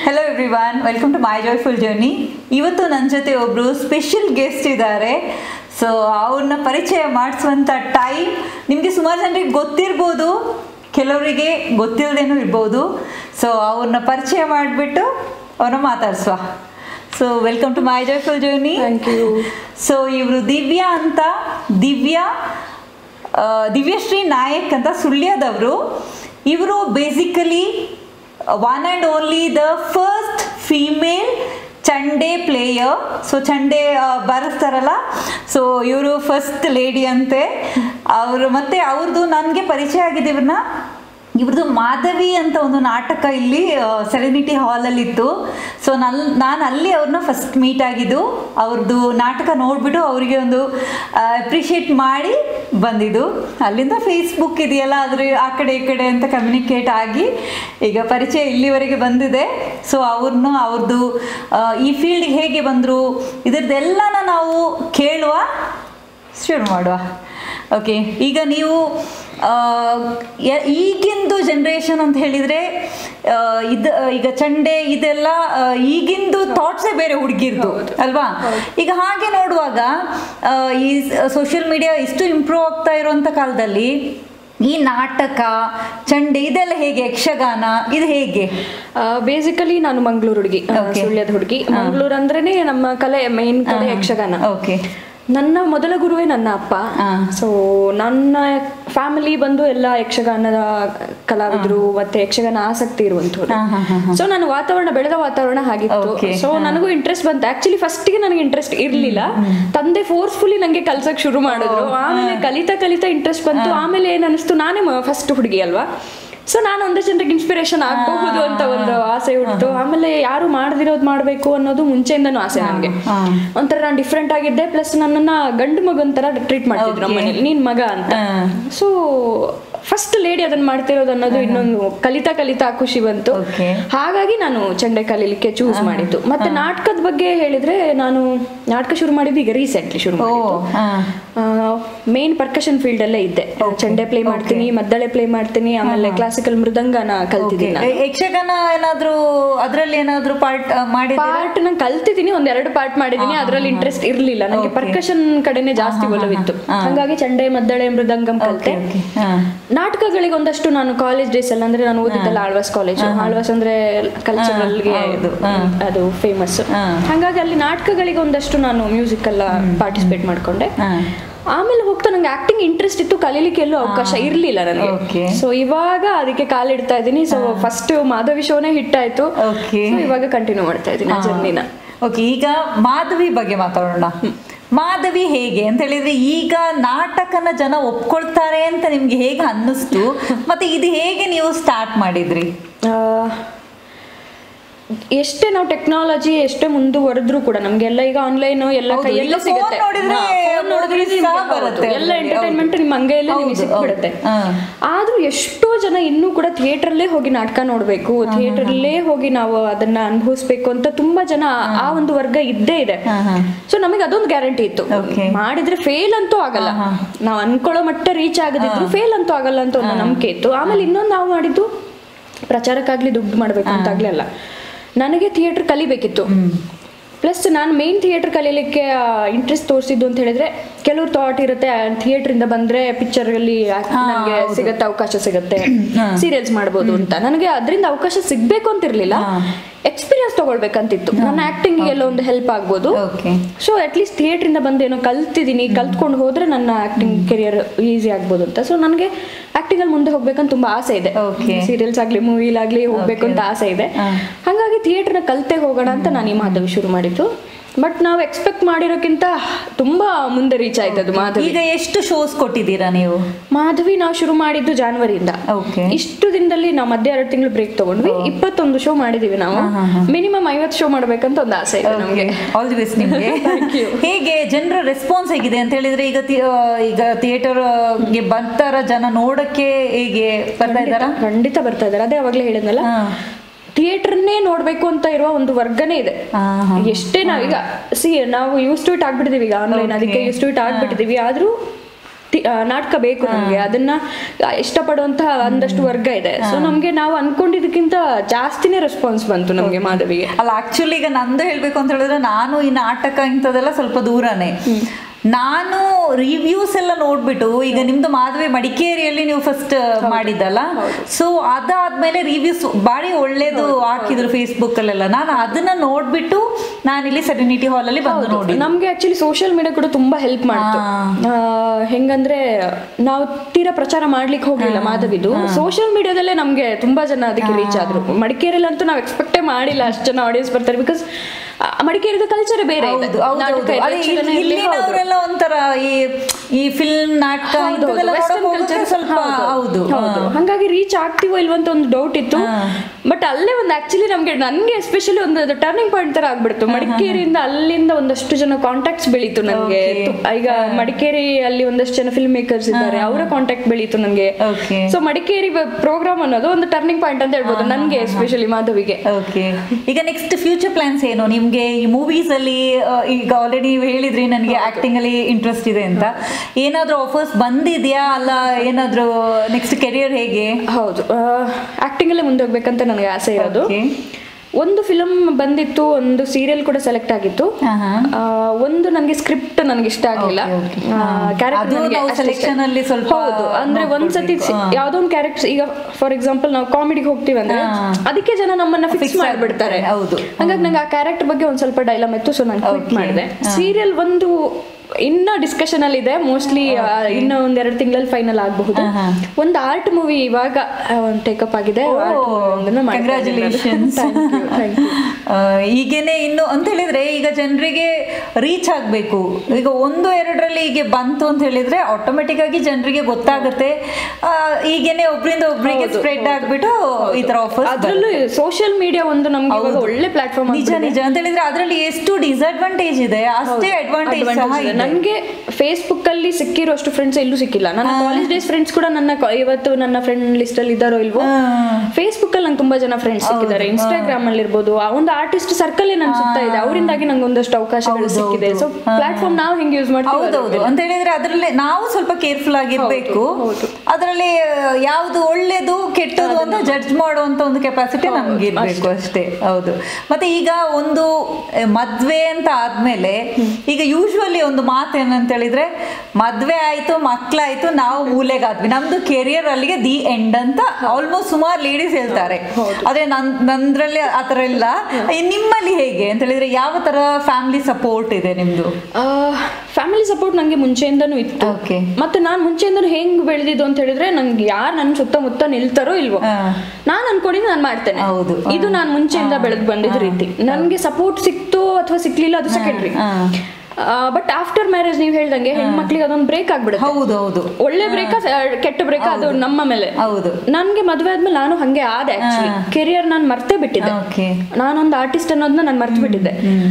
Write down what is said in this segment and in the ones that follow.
Hello everyone welcome to my joyful journey ಇವತ್ತು ನನ್ನ ಜೊತೆ ಒಬ್ಬರು ಸ್ಪೆಷಲ್ ಗೆಸ್ಟ್ ಇದ್ದಾರೆ ಸೊ ಅವ್ರನ್ನ ಪರಿಚಯ ಮಾಡಿಸುವಂಥ ಟೈಮ್ ನಿಮಗೆ ಸುಮಾರು ಜನರಿಗೆ ಗೊತ್ತಿರ್ಬೋದು ಕೆಲವರಿಗೆ ಗೊತ್ತಿಲ್ಲದೇನೂ ಇರ್ಬೋದು ಸೊ ಅವ್ರನ್ನ ಪರಿಚಯ ಮಾಡಿಬಿಟ್ಟು ಅವ್ರನ್ನ ಮಾತಾಡಿಸುವ so welcome to my joyful journey thank you so ಇವರು ದಿವ್ಯಾ ಅಂತ ದಿವ್ಯಾ ಆ, ದಿವ್ಯಶ್ರೀ ನಾಯಕ್ ಅಂತ ಸುಳ್ಯದವರು ಇವರು basically one and only the first female ಚಂಡೆ ಪ್ಲೇಯರ್ ಸೊ ಚಂಡೆ ಆ, ಬಾರಿಸ್ತಾರಲ್ಲ ಸೊ ಇವರು ಫಸ್ಟ್ ಲೇಡಿ ಅಂತೆ ಅವರು ಮತ್ತೆ ಅವ್ರದ್ದು ನನಗೆ ಪರಿಚಯ ಆಗಿದೆ ಇವ್ರನ್ನ ಇವ್ರದ್ದು ಮಾಧವಿ ಅಂತ ಒಂದು ನಾಟಕ ಇಲ್ಲಿ ಸೆರೆನಿಟಿ ಹಾಲಲ್ಲಿ ಇತ್ತು ಸೊ ನಲ್ ನಾನು ಅಲ್ಲಿ ಅವ್ರನ್ನ ಫಸ್ಟ್ ಮೀಟ್ ಆಗಿದ್ದು ಅವ್ರದ್ದು ನಾಟಕ ನೋಡಿಬಿಟ್ಟು ಅವರಿಗೆ ಒಂದು ಅಪ್ರಿಷಿಯೇಟ್ ಮಾಡಿ ಬಂದಿದ್ದು ಅಲ್ಲಿಂದ ಫೇಸ್ಬುಕ್ ಇದೆಯಲ್ಲ ಅದ್ರ ಆ ಕಡೆ ಈ ಕಡೆ ಅಂತ ಕಮ್ಯುನಿಕೇಟ್ ಆಗಿ ಈಗ ಪರಿಚಯ ಇಲ್ಲಿವರೆಗೆ ಬಂದಿದೆ ಸೊ ಅವ್ರನ್ನು ಅವ್ರದ್ದು ಆ, ಈ ಫೀಲ್ಡ್ಗೆ ಹೇಗೆ ಬಂದರು ಇದ್ರದ್ದೆಲ್ಲನ ನಾವು ಕೇಳುವ ಶುರು ಮಾಡುವ ಓಕೆ ಈಗ ನೀವು ಆ, ಯ- ಈಗಿಂದು ಜನ್ರೇಷನ್ ಅಂತ ಹೇಳಿದರೆ ಇದು ಈಗ ಚಂಡೆ ಇದೆಲ್ಲ ಆ, ಈಗಿಂದು ಥಾಟ್ಸೇ ಬೇರೆ ಹುಡುಗಿರ್ದು ಅಲ್ವಾ ಈಗ ಹಾಗೆ ನೋಡುವಾಗ ಆ, ಈ ಸೋಷಿಯಲ್ ಮೀಡಿಯಾ ಇಷ್ಟು ಇಂಪ್ರೂವ್ ಆಗ್ತಾ ಇರುವಂಥ ಕಾಲದಲ್ಲಿ ಈ ನಾಟಕ ಚಂಡೆ ಇದೆಲ್ಲ ಹೇಗೆ ಯಕ್ಷಗಾನ ಇದು ಹೇಗೆ ಬೇಸಿಕಲಿ ನಾನು ಮಂಗಳೂರು ಹುಡುಗಿ ಆ, Okay. ಸುಳ್ಯದ ಹುಡುಗಿ ಮಂಗಳೂರು ಅಂದ್ರೇನೆ ನಮ್ಮ ಕಲೆ ಮೈನ್ ಕಲೆ ಯಕ್ಷಗಾನ ಓಕೆ ನನ್ನ ಮೊದಲ ಗುರುವೇ ನನ್ನ ಅಪ್ಪ ಆ. ಸೊ ನನ್ನ ಫ್ಯಾಮಿಲಿ ಬಂದು ಎಲ್ಲ ಯಕ್ಷಗಾನದ ಕಲಾವಿದರು ಮತ್ತೆ ಯಕ್ಷಗಾನ ಆಸಕ್ತಿ ಇರುವಂತವ್ರು ಹಾ, ಹಾ, ಹಾ, ಸೊ ನಾನು ವಾತಾವರಣ ಬೆಳೆದ ವಾತಾವರಣ ಹಾಗಿತ್ತು Okay. ಸೊ ನನಗೂ ಇಂಟ್ರೆಸ್ಟ್ ಬಂತು ಆಕ್ಚುಲಿ ಫಸ್ಟಿಗೆ ನನಗೆ ಇಂಟ್ರೆಸ್ಟ್ ಇರ್ಲಿಲ್ಲ ತಂದೆ ಫೋರ್ಸ್ಫುಲಿ ನಂಗೆ ಕಲ್ಸಕ್ ಶುರು ಮಾಡಿದ್ರು ಆಮೇಲೆ ಕಲಿತಾ ಕಲಿತಾ ಇಂಟ್ರೆಸ್ಟ್ ಬಂತು ಆಮೇಲೆ ಏನ್ ಅನಿಸ್ತು ನಾನೇ ಫಸ್ಟ್ ಹುಡುಗಿ ಅಲ್ವಾ ಸೊ ನಾನು ಒಂದಷ್ಟು ಜನರಿಗೆ ಇನ್ಸ್ಪಿರೇಷನ್ ಆಗಬಹುದು ಅಂತ ಒಂದು ಆಸೆ ಹುಟ್ಟಿತು ಆಮೇಲೆ ಯಾರು ಮಾಡದಿರೋದು ಮಾಡಬೇಕು ಅನ್ನೋದು ಮುಂಚೆಯಿಂದನೂ ಆಸೆ ನನಗೆ ಹಾ. ಒಂಥರ ನಾನು ಡಿಫ್ರೆಂಟ್ ಆಗಿದ್ದೆ ಪ್ಲಸ್ ನನ್ನನ್ನ ಗಂಡು ಮಗನ್ ತರ ಟ್ರೀಟ್ ಮಾಡ್ತಿದ್ರು ನಮ್ಮ ಮನೇಲಿ ನೀನ್ ಮಗ ಅಂತ ಹಾ. ಸೊ ಫಸ್ಟ್ ಲೇಡಿ ಅದನ್ನ ಮಾಡ್ತಿರೋದು ಅನ್ನೋದು ಇನ್ನೊಂದು ಕಲಿತಾ ಕಲಿತಾ ಖುಷಿ ಬಂತು Okay. ಹಾಗಾಗಿ ನಾನು ಚಂಡೆ ಕಲೀಲಿಕ್ಕೆ ಚೂಸ್ ಮಾಡಿದ್ದು ಮತ್ತೆ ನಾಟಕದ ಬಗ್ಗೆ ಹೇಳಿದ್ರೆ ನಾನು ನಾಟಕ ಶುರು ಮಾಡಿದ್ದು ಈಗ ರೀಸೆಂಟ್ಲಿ ಶುರು ಓ ಮಾಡಿದ್ದು ಹಾಂ ಮೇನ್ ಪರ್ಕಷನ್ ಫೀಲ್ಡ್ ಅಲ್ಲೇ ಇದ್ದೆ ಚಂಡೆ ಪ್ಲೇ ಮಾಡ್ತೀನಿ ಮದ್ದಳೆ ಪ್ಲೇ ಮಾಡ್ತೀನಿ ಆಮೇಲೆ ಕ್ಲಾಸಿಕಲ್ ಮೃದಂಗನ ಕಲ್ತಿದ್ದೀನಿ ನಾನು. ಯಕ್ಷಗಾನ ಏನಾದ್ರೂ ಅದ್ರಲ್ಲಿ ಏನಾದ್ರೂ ಪಾರ್ಟ್ ಮಾಡಿದ್ದೀರಾ ಪಾರ್ಟ್ ನಾನು ಕಲ್ತಿದ್ದೀನಿ ಒಂದ್ ಎರಡು ಪಾರ್ಟ್ ಮಾಡಿದ್ದೀನಿ ಅದ್ರಲ್ಲಿ ಇಂಟ್ರೆಸ್ಟ್ ಇರ್ಲಿಲ್ಲ ನನಗೆ ಪರ್ಕಷನ್ ಕಡೆನೆ ಜಾಸ್ತಿ ಒಲವಿತ್ತು ಹಂಗಾಗಿ ಚಂಡೆ ಮದ್ದಳೆ ಮೃದಂಗಂ ಕಲ್ತೆ ಓಕೆ ಹಾಂ ನಾಟಕಗಳಿಗೆ ಒಂದಷ್ಟು ನಾನು ಕಾಲೇಜ್ ಡೇಸ್ ಅಲ್ಲಿ ಅಂದ್ರೆ ನಾನು ಓದಿದ್ದಲ್ಲ ಆಳ್ವಾಸ್ ಕಾಲೇಜ್ ಆಳ್ವಾಸ್ ಅಂದ್ರೆ ಕಲ್ಚರಲ್ಗೆ ಹೌದು. ಹಾ. ಅದು ಫೇಮಸ್ ಹಾ. ಹಂಗಾಗಿ ಅಲ್ಲಿ ನಾಟಕಗಳಿಗೆ ಒಂದಷ್ಟು ನಾನು ಮ್ಯೂಸಿಕ್ ಎಲ್ಲ ಪಾರ್ಟಿಸಿಪೇಟ್ ಮಾಡ್ಕೊಂಡೆ ಹಾಂ ಆಮೇಲೆ ಹೋಗ್ತಾ ನಂಗೆ ಆಕ್ಟಿಂಗ್ ಇಂಟ್ರೆಸ್ಟ್ ಇತ್ತು ಕಲೀಲಿಕ್ಕೆ ಎಲ್ಲೂ ಅವಕಾಶ ಇರ್ಲಿಲ್ಲ ನನಗೆ Okay. ಸೊ ಇವಾಗ ಅದಕ್ಕೆ ಕಾಲಿಡ್ತಾ ಇದ್ದೀನಿ ಸೊ ಫಸ್ಟ್ ಮಾಧವಿ ಶೋನೇ ಹಿಟ್ ಆಯ್ತು ಓಕೆ So ಇವಾಗ ಕಂಟಿನ್ಯೂ ಮಾಡ್ತಾ ಇದ್ದೀನಿ ಆ ಜರ್ನಿನ ಓಕೆ ಈಗ ಮಾಧವಿ ಬಗ್ಗೆ ಮಾತಾಡೋಣ ಮಾಧವಿ ಹೇಗೆ ಅಂತ ಹೇಳಿದ್ರೆ ಈಗ ನಾಟಕನ ಜನ ಒಪ್ಕೊಳ್ತಾರೆ ಅಂತ ನಿಮ್ಗೆ ಹೇಗೆ ಅನ್ನಿಸ್ತು ಮತ್ತೆ ಇದು ಹೇಗೆ ನೀವು ಸ್ಟಾರ್ಟ್ ಮಾಡಿದ್ರಿ ಆ, ಎಷ್ಟೇ ನಾವು ಟೆಕ್ನಾಲಜಿ ಎಷ್ಟೇ ಮುಂದುವರೆದ್ರು ಕೂಡ ನಮ್ಗೆಲ್ಲ ಈಗ ಆನ್ಲೈನ್ ಎಲ್ಲ ಹೌದು, ಕೈಯಲ್ಲೇ ಈಗ phone ಸಿಗುತ್ತೆ ನೋಡಿದ್ರೆ ಹಾ, phone ನೋಡಿದ್ರೆ movies ನಿಮ್ಗೆ ಸಹ ಹೌದು, ಬರುತ್ತೆ ಎಲ್ಲ ಅದ್ರಲ್ಲಿ, ಎಂಟರ್ಟೈನ್ಮೆಂಟ್ ನಿಮ್ಮ ಅಂಗೈಯಲ್ಲೇ ನಿಮಗೆ ಹೌದು, ಸಿಕ್ಬಿಡುತ್ತೆ ಹಾ. ಆದ್ರೂ ಎಷ್ಟೋ ಜನ ಇನ್ನೂ ಕೂಡ ಥಿಯೇಟ್ರಲ್ಲೇ ಹೋಗಿ ನಾಟಕ ನೋಡ್ಬೇಕು ಥಿಯೇಟ್ರಲ್ಲೇ ಹೋಗಿ ನಾವು ಅದನ್ನ ಅನುಭವಿಸ್ಬೇಕು ಅಂತ ತುಂಬಾ ಜನ ಆ ಒಂದು ವರ್ಗ ಇದ್ದೇ ಇದೆ ಹಾ, ಹಾ. ಸೊ ನಮಗೆ ಅದೊಂದು ಗ್ಯಾರಂಟಿ ಇತ್ತು Okay. ಮಾಡಿದ್ರೆ ಫೇಲ್ ಅಂತೂ ಆಗಲ್ಲ ನಾವು ಅನ್ಕೊಳ್ಳೋ ಮಟ್ಟ ರೀಚ್ ಆಗದಿದ್ರು ಫೇಲ್ ಅಂತೂ ಆಗಲ್ಲ ಅಂತ ಒಂದು ನಂಬಿಕೆ ಇತ್ತು ಆಮೇಲೆ ಇನ್ನೊಂದು ನಾವು ಮಾಡಿದ್ದು ಪ್ರಚಾರಕ್ಕಾಗ್ಲಿ ದುಡ್ಡು ಮಾಡ್ಬೇಕು ಅಂತಾಗ್ಲಿ ಅಲ್ಲ ನನಗೆ ಥಿಯೇಟರ್ ಕಲಿಬೇಕಿತ್ತು ಪ್ಲಸ್ ನಾನು ಮೇನ್ ಥಿಯೇಟರ್ ಕಲೀಲಿಕ್ಕೆ ಇಂಟ್ರೆಸ್ಟ್ ತೋರಿಸಿದ್ದು ಅಂತ ಹೇಳಿದ್ರೆ ಕೆಲವ್ರು ಥಾಟ್ ಇರುತ್ತೆ ಥಿಯೇಟರ್ ಇಂದ ಬಂದ್ರೆ ಪಿಕ್ಚರ್ ಅಲ್ಲಿ ನನಗೆ ಸಿಗತ್ತೆ ಅವಕಾಶ ಸಿಗತ್ತೆ ಸೀರಿಯಲ್ಸ್ ಮಾಡ್ಬೋದು ಅಂತ ನನಗೆ ಅದರಿಂದ ಅವಕಾಶ ಸಿಗ್ಬೇಕು ಅಂತ ಇರ್ಲಿಲ್ಲ ಎಕ್ಸ್ಪೀರಿಯನ್ಸ್ ತಗೊಳ್ಬೇಕಂತಿತ್ತು ನನ್ನ ಆಕ್ಟಿಂಗ್ ಎಲ್ಲ ಒಂದು ಹೆಲ್ಪ್ ಆಗ್ಬೋದು ಓಕೆ ಸೊ ಅಟ್ಲೀಸ್ಟ್ ಥಿಯೇಟ್ರಿಂದ ಬಂದು ಏನೋ ಕಲ್ತಿದ್ದೀನಿ ಕಲ್ತ್ಕೊಂಡು ಹೋದ್ರೆ ನನ್ನ ಆಕ್ಟಿಂಗ್ ಕೆರಿಯರ್ ಈಸಿ ಆಗ್ಬೋದು ಅಂತ ಸೊ ನನಗೆ ಆಕ್ಟಿಂಗ್ ಅಲ್ಲಿ ಮುಂದೆ ಹೋಗ್ಬೇಕಂತ ತುಂಬಾ ಆಸೆ ಇದೆ Okay. ಸೀರಿಯಲ್ಸ್ ಆಗ್ಲಿ ಮೂವಿಲಾಗ್ಲಿ ಹೋಗ್ಬೇಕು ಅಂತ ಆಸೆ ಇದೆ ಹಾ. ಹಾಗಾಗಿ ಥಿಯೇಟರ್ನ ಕಲ್ತೆ ಹೋಗೋಣ ಅಂತ ನಾನು ಈ ಮಾಧವಿ ಶುರು ಮಾಡಿದ್ದು ಬಟ್ ನಾವು ಎಕ್ಸ್ಪೆಕ್ಟ್ ಮಾಡಿರೋಕ್ಕಿಂತ ತುಂಬಾ ಮುಂದೆ ರೀಚ್ ಆಯ್ತದು ಮಾಧವಿ ಈಗ ಎಷ್ಟು ಶೋಸ್ ಕೊಟ್ಟಿದ್ದೀರಾ ನೀವು ಮಾಧವಿ ನಾವು ಶುರು ಮಾಡಿದ್ದು ಜಾನ್ವರಿಯಿಂದ ಓಕೆ ಇಷ್ಟು ದಿನದಲ್ಲಿ ನಾವು ಮಧ್ಯ ಎರಡು ತಿಂಗಳು ಬ್ರೇಕ್ ತಗೊಂಡ್ವಿ ಇಪ್ಪತ್ತೊಂದು ಶೋ ಮಾಡಿದೀವಿ ನಾವು ಮಿನಿಮಮ್ ಐವತ್ತು ಶೋ ಮಾಡ್ಬೇಕಂತ ಒಂದು ಆಸೆ ಇದೆ ನಮಗೆ ಆಲ್ ದಿ ಬೆಸ್ಟ್ ನಿಮಗೆ ಹೇಗೆ ಜನರ ರೆಸ್ಪಾನ್ಸ್ ಹೇಗಿದೆ ಅಂತ ಹೇಳಿದ್ರೆ ಈಗ ಥಿ- ಆ, ಈಗ ಥಿಯೇಟರ್ಗೆ ಬರ್ತಾರ ಜನ ನೋಡಕ್ಕೆ ಹೇಗೆ ಬರ್ತಾ ಇದ್ದಾರಾ ಖಂಡಿತ ಬರ್ತಾ ಇದಾರೆ ಅದೇ ಅವಾಗಲೇ ಹೇಳಿದ್ನಲ್ಲ ಹಾ. ಥಿಯೇಟರ್ನೇ ನೋಡ್ಬೇಕು ಅಂತ ಇರುವ ಒಂದು ವರ್ಗನೇ ಇದೆ ಹಾ, ಹಾ. ಎಷ್ಟೇ ನಾವೀಗ ಸಿ ನಾವು ಯೂಸ್ ಟು ಇಟ್ ಆಗ್ಬಿಟ್ಟಿದೀವಿ ಈಗ ಆನ್ಲೈನ್ ಅದಕ್ಕೆ ಯೂಸ್ ಟು ಇಟ್ ಆಗ್ಬಿಟ್ಟಿದೀವಿ ಆದ್ರೂ ತಿ- ಆ, ನಾಟಕ ಬೇಕು ನಮ್ಗೆ ಅದನ್ನ ಇಷ್ಟಪಡುವಂತಹ ಒಂದಷ್ಟು ವರ್ಗ ಇದೆ ಸೊ ನಮ್ಗೆ ನಾವು ಅನ್ಕೊಂಡಿದ್ದಕ್ಕಿಂತ ಜಾಸ್ತಿನೇ ರೆಸ್ಪಾನ್ಸ್ ಬಂತು ನಮ್ಗೆ ಮಾಧವಿಗೆ ಅಲ್ಲ ಆಕ್ಚುಲಿ ಈಗ ನಂದು ಹೇಳ್ಬೇಕು ಅಂತ ಹೇಳಿದ್ರೆ ನಾನು ಈ ನಾಟಕ ಇಂಥದ್ದೆಲ್ಲ ಸ್ವಲ್ಪ ದೂರನೇ ನಾನು ರಿವ್ಯೂಸ್ ಎಲ್ಲ ನೋಡ್ಬಿಟ್ಟು ಈಗ ನಿಮ್ದು ಮಾಧವಿ ಮಡಿಕೇರಿಯಲ್ಲಿ ನೀವು ಫಸ್ಟ್ ಮಾಡಿದ್ದಲ್ಲ ಸೊ ಅದಾದ್ಮೇಲೆ ರಿವ್ಯೂಸ್ ಬಾರಿ ಒಳ್ಳೇದು ಹಾಕಿದ್ರು ಫೇಸ್ಬುಕ್ ಅಲ್ಲೆಲ್ಲ ನಾನು ಅದನ್ನ ನೋಡ್ಬಿಟ್ಟು ನಾನಿಲ್ಲಿ ಸೆರೆನಿಟಿ ಹಾಲ್ ಅಲ್ಲಿ ಬಂದು ನೋಡಿ ನಮ್ಗೆ ಆಕ್ಚುಲಿ ಸೋಷಿಯಲ್ ಮೀಡಿಯಾ ಕೂಡ ತುಂಬಾ ಹೆಲ್ಪ್ ಮಾಡ್ತು ಆ, ಹೆಂಗಂದ್ರೆ ನಾವು ತೀರಾ ಪ್ರಚಾರ ಮಾಡ್ಲಿಕ್ಕೆ ಹೋಗ್ಲಿಲ್ಲ ಮಾಧವಿದು ಸೋಷಿಯಲ್ ಮೀಡಿಯಾದಲ್ಲೇ ನಮ್ಗೆ ತುಂಬಾ ಜನ ಅದಕ್ಕೆ ರೀಚ್ ಆದ್ರು ಮಡಿಕೇರಿಯಲ್ಲಿ ಅಂತೂ ನಾವು ಎಕ್ಸ್ಪೆಕ್ಟೇ ಮಾಡಿಲ್ಲ ಅಷ್ಟು ಜನ ಆಡಿಯನ್ಸ್ ಬರ್ತಾರೆ ಬಿಕಾಸ್ ಮಡಿಕೇರಿದ ಕಲ್ಚರ್ ಬೇರೆ ಇದೆ. ಹೌದು, ಹೌದು, ನಾಟಕ ಹೌದು. ಇರ್ಲಿ, ಅದೇ ಯಕ್ಷಗಾನ ಇಲ್ಲಿ- ಇರ್ಲಿ, ಹೌದು. ಇಲ್ಲಿನವರೆಲ್ಲ ಒಂಥರ ಈ ಈ ಫಿಲ್ಮ್ ನಾಟಕ ಹೌದು, ಹೌದು. ಇಂಥದ್ದೆಲ್ಲ Western ನೋಡಕ್ ಹೋಗುತ್ತೆ culture ಸ್ವಲ್ಪ ಹೌದು ಹೌದು ಹಂಗಾಗಿ ರೀಚ್ ಆಗ್ತೀವೋ ಇಲ್ವೋ ಅಂತ ಒಂದು ಡೌಟ್ ಇತ್ತು ಬಟ್ ಅಲ್ಲೇ ಒಂದು ಆಕ್ಚುಲಿ ನಮ್ಗೆ ನನ್ಗೆ ಎಸ್ಪೆಷಲಿ ಒಂದು ಟರ್ನಿಂಗ್ ಪಾಯಿಂಟ್ ತರ ಆಗ್ಬಿಡ್ತು ಮಡಿಕೇರಿಯಿಂದ ಅಲ್ಲಿಂದ ಒಂದಷ್ಟು ಜನ ಕಾಂಟ್ಯಾಕ್ಟ್ಸ್ ಬೆಳೀತು ನನ್ಗೆ ತು- ಈಗ ಮಡಿಕೇರಿ ಅಲ್ಲಿ ಒಂದಷ್ಟು ಜನ ಫಿಲ್ಮ್ ಮೇಕರ್ಸ್ ಇದ್ದಾರೆ ಅವರ ಕಾಂಟ್ಯಾಕ್ಟ್ ಬೆಳೀತು ನಂಗೆ ಓಕೆ ಸೊ ಮಡಿಕೇರಿ ಪ್ರೋಗ್ರಾಮ್ ಅನ್ನೋದು ಒಂದು ಟರ್ನಿಂಗ್ ಪಾಯಿಂಟ್ ಅಂತ ಹೇಳ್ಬೋದು ನನ್ಗೆ ಎಸ್ಪೆಷಲಿ ಮಾಧವಿಗೆ ಓಕೆ ಈಗ ನೆಕ್ಸ್ಟ್ ಫ್ಯೂಚರ್ ಪ್ಲಾನ್ಸ್ ಏನು ನಿಮ್ಗೆ ಈ ಮೂವೀಸ್ ಅಲ್ಲಿ ಆ, ಈಗ ಆಲ್ರೆಡಿ ನೀವು ಹೇಳಿದ್ರಿ ನನಗೆ ಆಕ್ಟಿಂಗ್ ಅಲ್ಲಿ ಇಂಟ್ರೆಸ್ಟ್ ಇದೆ ಅಂತ ಏನಾದ್ರೂ ಆಫರ್ಸ್ ಬಂದಿದ್ಯಾ ಅಲ್ಲ ಏನಾದ್ರೂ ನೆಕ್ಸ್ಟ್ ಕೆರಿಯರ್ ಹೇಗೆ ಹೌದು ಆಕ್ಟಿಂಗ್ ಅಲ್ಲೇ ಮುಂದೋಗ್ಬೇಕಂತ ನನಗೆ ಆಸೆ ಇರೋದು Okay. ಒಂದು ಫಿಲಮ್ ಬಂದಿತ್ತು ಒಂದು ಸೀರಿಯಲ್ ಕೂಡ ಸೆಲೆಕ್ಟ್ ಆಗಿತ್ತು ಆಹಾ. ಆ, ಒಂದು ನನಗೆ ಸ್ಕ್ರಿಪ್ಟ್ ನನಗೆ ಇಷ್ಟ ಆಗಿಲ್ಲ Okay, okay. ಅದು ನಾವು selection ಅಲ್ಲಿ ಸ್ವಲ್ಪ ಹೌದು ಅಂದ್ರೆ ಒಂದ್ಸತಿ ನೋಡ್ಕೊಳ್ಬೇಕು. ಹಾ. ಯಾವ್ದೋ ಒಂದು ಕ್ಯಾರೆಕ್ಟರ್ ಈಗ ಫಾರ್ ಎಕ್ಸಾಂಪಲ್ ನಾವು ಕಾಮಿಡಿಗೆ ಹೋಗ್ತೀವಿ ಅಂದ್ರೆ ಹಾ. ಅದಕ್ಕೆ ಜನ ನಮ್ಮನ್ನ ಫಿಕ್ಸ್ Fix ಮಾಡ್ಬಿಡ್ತಾರೆ ಹೌದು. ಹಂಗಾಗಿ ನಂಗೆ ಆ ಕ್ಯಾರೆಕ್ಟರ್ ಬಗ್ಗೆ ಒಂದ್ ಸ್ವಲ್ಪ ಡೈಲಾಮ್ ಇತ್ತು ಸೊ ನಾನು ಕ್ವಿಟ್ Okay. ಮಾಡಿದೆ ಹಾ. ಸೀರಿಯಲ್ ಒಂದು ಇನ್ನ ಡಿಸ್ಕಷನ್ ಅಲ್ಲಿ ಇದೆ ಮೋಸ್ಟ್ಲಿ ಇನ್ನ ಒಂದ್ ಎರಡು ತಿಂಗಳಲ್ಲಿ ಫೈನಲ್ ಆಗಬಹುದು ಆಹಾ. ಒಂದು ಆರ್ಟ್ ಮೂವಿ ಇವಾಗ ಒಂದು ಟೇಕಪ್ ಆಗಿದೆ ಕಂಗ್ರ್ಯಾಚುಲೇಷನ್ಸ್ ಈಗೇನೆ ಇನ್ನು ಅಂತ ಹೇಳಿದ್ರೆ ಈಗ ಜನರಿಗೆ ರೀಚ್ ಆಗಬೇಕು ಈಗ ಒಂದು ಎರಡರಲ್ಲಿ ಹೀಗೆ ಬಂತು ಅಂತ ಹೇಳಿದ್ರೆ ಆಟೋಮೆಟಿಕ್ ಆಗಿ ಜನರಿಗೆ ಗೊತ್ತಾಗುತ್ತೆ ಆ, ಈಗೇನೆ ಒಬ್ರಿಂದ ಒಬ್ರಿಗೆ ಸ್ಪ್ರೆಡ್ ಆಗ್ಬಿಟ್ಟು ಈ ತರ ಆಫರ್ಸ್ ಅದ್ರಲ್ಲೂ ಸೋಷಿಯಲ್ ಮೀಡಿಯಾ ಒಂದು ನಮ್ಗೆ ಇವಾಗ ಒಳ್ಳೆ ಪ್ಲಾಟ್ಫಾರ್ಮ್ ನಿಜ ನಿಜ ಅಂತ ಹೇಳಿದ್ರೆ ಅದರಲ್ಲಿ ಎಷ್ಟು ಡಿಸ್ಅಡ್ವಾಂಟೇಜ್ ಇದೆ ಅಷ್ಟೇ ಅಡ್ವಾಂಟೇಜ್ ಸಹ ಇದೆ ನನಗೆ ಫೇಸ್ಬುಕ್ ಅಲ್ಲಿ ಸಿಕ್ಕಿರೋಷ್ಟು ಫ್ರೆಂಡ್ಸ್ ಎಲ್ಲೂ ಸಿಕ್ಕಿಲ್ಲ ನನ್ನ ಕಾಲೇಜ್ ಡೇಸ್ ಫ್ರೆಂಡ್ಸ್ ಕೂಡ ನನ್ನ ಕ- ಇವತ್ತು ನನ್ನ ಫ್ರೆಂಡ್ ಲಿಸ್ಟ್ ಅಲ್ಲಿ ಇದ್ದಾರೋ ಇಲ್ವೋ ಆ, ಫೇಸ್ಬುಕ್ ಅಲ್ಲಿ ನಂಗೆ ತುಂಬಾ ಜನ ಫ್ರೆಂಡ್ಸ್ ಸಿಕ್ಕಿದ್ದಾರೆ ಇನ್ಸ್ಟಾಗ್ರಾಮ್ ಅಲ್ಲಿ ಇರ್ಬೋದು ಆ ಒಂದು ಆರ್ಟಿಸ್ಟ್ ಸರ್ಕಲ್ ನನ್ ಸುತ್ತ ಇದೆ ಅವರಿಂದಾಗಿ ನಂಗೆ ಒಂದಷ್ಟು ಅವಕಾಶಗಳು ಸಿಕ್ಕಿದೆ ಸೊ ಪ್ಲಾಟ್ಫಾರ್ಮ್ ನಾವು ಹೆಂಗೆ ಯೂಸ್ ಮಾಡ್ತೀವಿ ಹೌದೌದು ಅಂತ ಹೇಳಿದ್ರೆ ಅದರಲ್ಲಿ ನಾವು ಸ್ವಲ್ಪ ಕೇರ್ಫುಲ್ ಆಗಿರ್ಬೇಕು ಅದರಲ್ಲಿ ಯಾವುದು ಒಳ್ಳೇದು ಕೆಟ್ಟದು ಅಂತ ಜಡ್ಜ್ ಮಾಡುವಂತ ಒಂದು ಕೆಪಾಸಿಟಿ ನಮ್ಗೆ ಇರ್ಬೇಕು ಅಷ್ಟೇ ಹೌದು ಮತ್ತೆ ಈಗ ಒಂದು ಆ, ಮದ್ವೆ ಅಂತ ಆದ್ಮೇಲೆ ಈಗ ಯೂಶುವಲಿ ಒಂದು ಮಾತು ಏನಂತ ಹೇಳಿದ್ರೆ ಮದ್ವೆ ಆಯ್ತು ಮಕ್ಳಾಯ್ತು ನಾವು ಮೂಲೆಗಾದ್ವಿ ನಮ್ದು ಕೆರಿಯರ್ ಅಲ್ಲಿಗೆ ದಿ ಎಂಡ್ ಅಂತ ಆಲ್ಮೋಸ್ಟ್ ಸುಮಾರು ಲೇಡೀಸ್ ಹೇಳ್ತಾರೆ ಆದ್ರೆ ನನ್ ನಂದ್ರಲ್ಲಿ ಆತರ ಇಲ್ಲ ಈ ನಿಮ್ಮಲ್ಲಿ ಹೇಗೆ ಅಂತ ಹೇಳಿದ್ರೆ ಯಾವ ತರ ಫ್ಯಾಮಿಲಿ ಸಪೋರ್ಟ್ ಇದೆ ನಿಮ್ದು ಫ್ಯಾಮಿಲಿ ಸಪೋರ್ಟ್ ನಂಗೆ ಮುಂಚೆಯಿಂದನೂ ಇತ್ತು ಓಕೆ ಮತ್ತೆ ನಾನು ಮುಂಚೆಯಿಂದನೂ ಹೆಂಗ್ ಬೆಳೆದಿದ್ದು ಅಂತ ಹೇಳಿದ್ರೆ ನಂಗೆ ಯಾರು ನನ್ನ ಸುತ್ತಮುತ್ತ ನಿಲ್ತಾರೋ ಇಲ್ವೋ ಹಾ. ನಾನು ಅನ್ಕೊಂಡಿದ್ದು ನಾನು ಮಾಡ್ತೇನೆ ಹೌದು. ಇದು ನಾನು ಮುಂಚೆಯಿಂದ ಬೆಳೆದು ಬಂದಿದ್ದ ರೀತಿ ನನಗೆ ಸಪೋರ್ಟ್ ಸಿಕ್ತು ಅಥವಾ ಸಿಕ್ಲಿಲ್ಲ ಅದು ಸೆಕೆಂಡ್ರಿ ಹಾ. ಬಟ್ ಆಫ್ಟರ್ ಮ್ಯಾರೇಜ್ ನೀವು ಹೇಳ್ದಂಗೆ ಹೆಣ್ಮಕ್ಳಿಗೆ ಅದೊಂದು ಬ್ರೇಕ್ ಆಗ್ಬಿಡುತ್ತೆ ಹೌದು ಹೌದು ಒಳ್ಳೆ ಬ್ರೇಕ್ ಕೆಟ್ಟ ಬ್ರೇಕ್ ಅದು ನಮ್ಮ ಮೇಲೆ ಹೌದು ನನ್ಗೆ ಮದುವೆ ಆದ್ಮೇಲೆ ನಾನು ಹಂಗೆ ಆದೆ ಆಕ್ಚುಲಿ ಕೆರಿಯರ್ ನಾನು ಮರ್ತೇ ಬಿಟ್ಟಿದ್ದೆ ಓಕೆ ನಾನೊಂದು ಆರ್ಟಿಸ್ಟ್ ಅನ್ನೋದನ್ನ ನಾನು ಮರ್ತು ಬಿಟ್ಟಿದ್ದೆ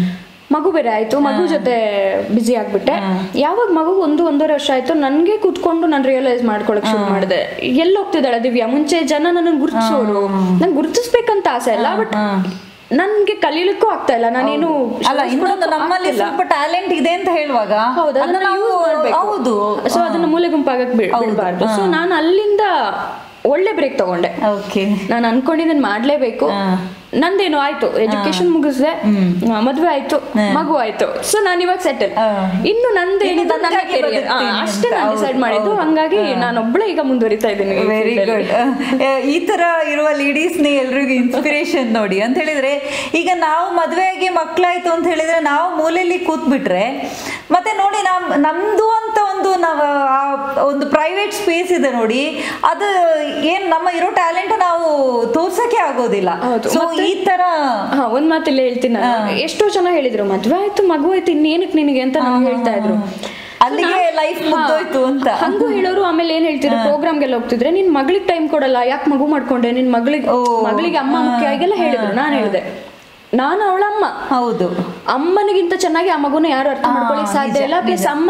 ಮಗು ಬೇರೆ ಆಯ್ತು ಮಗು ಜೊತೆ ಬಿಸಿ ಆಗ್ಬಿಟ್ಟೆ ಯಾವಾಗ ಮಗು ಒಂದು ಒಂದೂವರೆ ವರ್ಷ ಆಯ್ತು ನನ್ಗೆ ಕೂತ್ಕೊಂಡು ನಾನು ರಿಯಲೈಸ್ ಮಾಡ್ಕೊಳಕ್ ಶುರು ಮಾಡಿದೆ ಎಲ್ಲಿ ಹೋಗ್ತಿದ್ದಾಳೆ ದಿವ್ಯಾ ಮುಂಚೆ ಜನ ನನ್ನ ಗುರುತಿಸೋರು ನಂಗೆ ಗುರುತಿಸ್ಬೇಕಂತ ಆಸೆ ಅಲ್ಲ ಬಟ್ ನನ್ಗೆ ಕಲೀಲಿಕ್ಕೂ ಆಗ್ತಾ ಇಲ್ಲ ನಾನೇನು ಅಲ್ಲ ಇನ್ನೊಂದು ನಮ್ಮಲ್ಲಿ ಸ್ವಲ್ಪ ಟ್ಯಾಲೆಂಟ್ ಇದೆ ಅಂತ ಹೇಳುವಾಗ ಹೌದು ಅದನ್ನ ಅದನ್ನ ನಾವು ಯೂಸ್ ಮಾಡ್ಬೇಕು ಹೌದು ಸೊ ಅದನ್ನ ಮೂಲೆ ಗುಂಪಾಗಕ್ ಬಿಡಬಾರ್ದು ಸೊ ನಾನು ಅಲ್ಲಿಂದ ಒಳ್ಳೆ ಬ್ರೇಕ್ ತಗೊಂಡೆ ಓಕೆ ನಾನು ಅನ್ಕೊಂಡಿದ್ದನ್ ಮಾಡ್ಲೇಬೇಕು ನಂದೇನು ಆಯ್ತು ಎಜುಕೇಶನ್ ಮುಗಿಸ್ದೆ ಆ, ಮದ್ವೆ ಆಯ್ತು ಮಗು ಆಯ್ತು ಸೊ ನಾನು ಇವಾಗ ಸೆಟಲ್ ಹಾ. ಇನ್ನು ನಂದೇನಿದೆ ನನ್ನ ನನ್ಗಾಗಿ career. ಆ, ಬದುಕ್ತೀನಿ ಅಷ್ಟೇ ಅಂತ. ನಾನು ಡಿಸೈಡ್ ಹೌದು, ಮಾಡಿದ್ದು ಹೌದು. ಹಂಗಾಗಿ ನಾನೊಬ್ಳೆ ಈಗ ಮುಂದುವರಿತಾ ಇದ್ದೀನಿ ಈ ವೆರಿ field ಅಲ್ಲಿ. ಗುಡ್ ಈ ತರ ಇರುವ ಲೇಡೀಸ್ನೇ ಎಲ್ರಿಗೂ ಇನ್ಸ್ಪಿರೇಷನ್ ನೋಡಿ ಅಂತ ಹೇಳಿದ್ರೆ ಈಗ ನಾವು ಮದುವೆಯಾಗಿ ಮಕ್ಕಳಾಯ್ತು ಅಂತ ಹೇಳಿದ್ರೆ ನಾವು ಮೂಲೆಯಲ್ಲಿ ಕೂತ್ಬಿಟ್ರೆ ಮತ್ತೆ ನೋಡಿ ನಮ್ ನಮ್ದು ಅಂತ ಒಂದು ನಾವು ಆ ಒಂದು ಪ್ರೈವೇಟ್ ಸ್ಪೇಸ್ ಇದೆ ನೋಡಿ ಅದು ಏನ್ ನಮ್ಮ ಇರೋ ಟ್ಯಾಲೆಂಟ್ ನಾವು ತೋರ್ಸಕ್ಕೆ ಆಗೋದಿಲ್ಲ ಹೌದು. ಸೊ ಈ ತರ ಹಾ ಒಂದ್ ಮಾತಿಲ್ಲ ಹೇಳ್ತೀನಿ ನಾನು ಎಷ್ಟೋ ಜನ ಹೇಳಿದ್ರು ಮದ್ವೆ ಆಯ್ತು ಮಗು ಆಯ್ತು ಇನ್ನೇನಕ್ ನಿನಗೆ ಅಂತ ನನ್ಗೆ ಹೇಳ್ತಾ ಇದ್ರು ಅಲ್ಲಿಗೆ ಲೈಫ್ ಮುಗ್ದೋಯ್ತು ಅಂತ ಹಂಗೂ ಹೇಳೋರು ಆಮೇಲೆ ಏನ್ ಹೇಳ್ತಿದ್ರು ಪ್ರೋಗ್ರಾಮ್ಗೆಲ್ಲ ಹೋಗ್ತಿದ್ರೆ ನಿನ್ ಮಗಳಿಗೆ ಟೈಮ್ ಕೊಡಲ್ಲ ಯಾಕೆ ಮಗು ಮಾಡ್ಕೊಂಡೆ ನಿನ್ ಮಗಳಿಗೆ ಓ. ಮಗಳಿಗೆ ಅಮ್ಮ ಮುಖ್ಯ ಆಗಿಲ್ಲ ಹೇಳಿದ್ರು ನಾನು ಹೇಳಿದೆ ನಾನು ಅವಳ ಅಮ್ಮ ಹೌದು ಅಮ್ಮನಿಗಿಂತ ಚೆನ್ನಾಗಿ ಆ ಮಗುನ ಯಾರು ಅರ್ಥ ಮಾಡ್ಕೊಳ್ಳಿಕ್ ಸಾಧ್ಯ ಇಲ್ಲ ಪ್ಲಸ್ ಅಮ್ಮ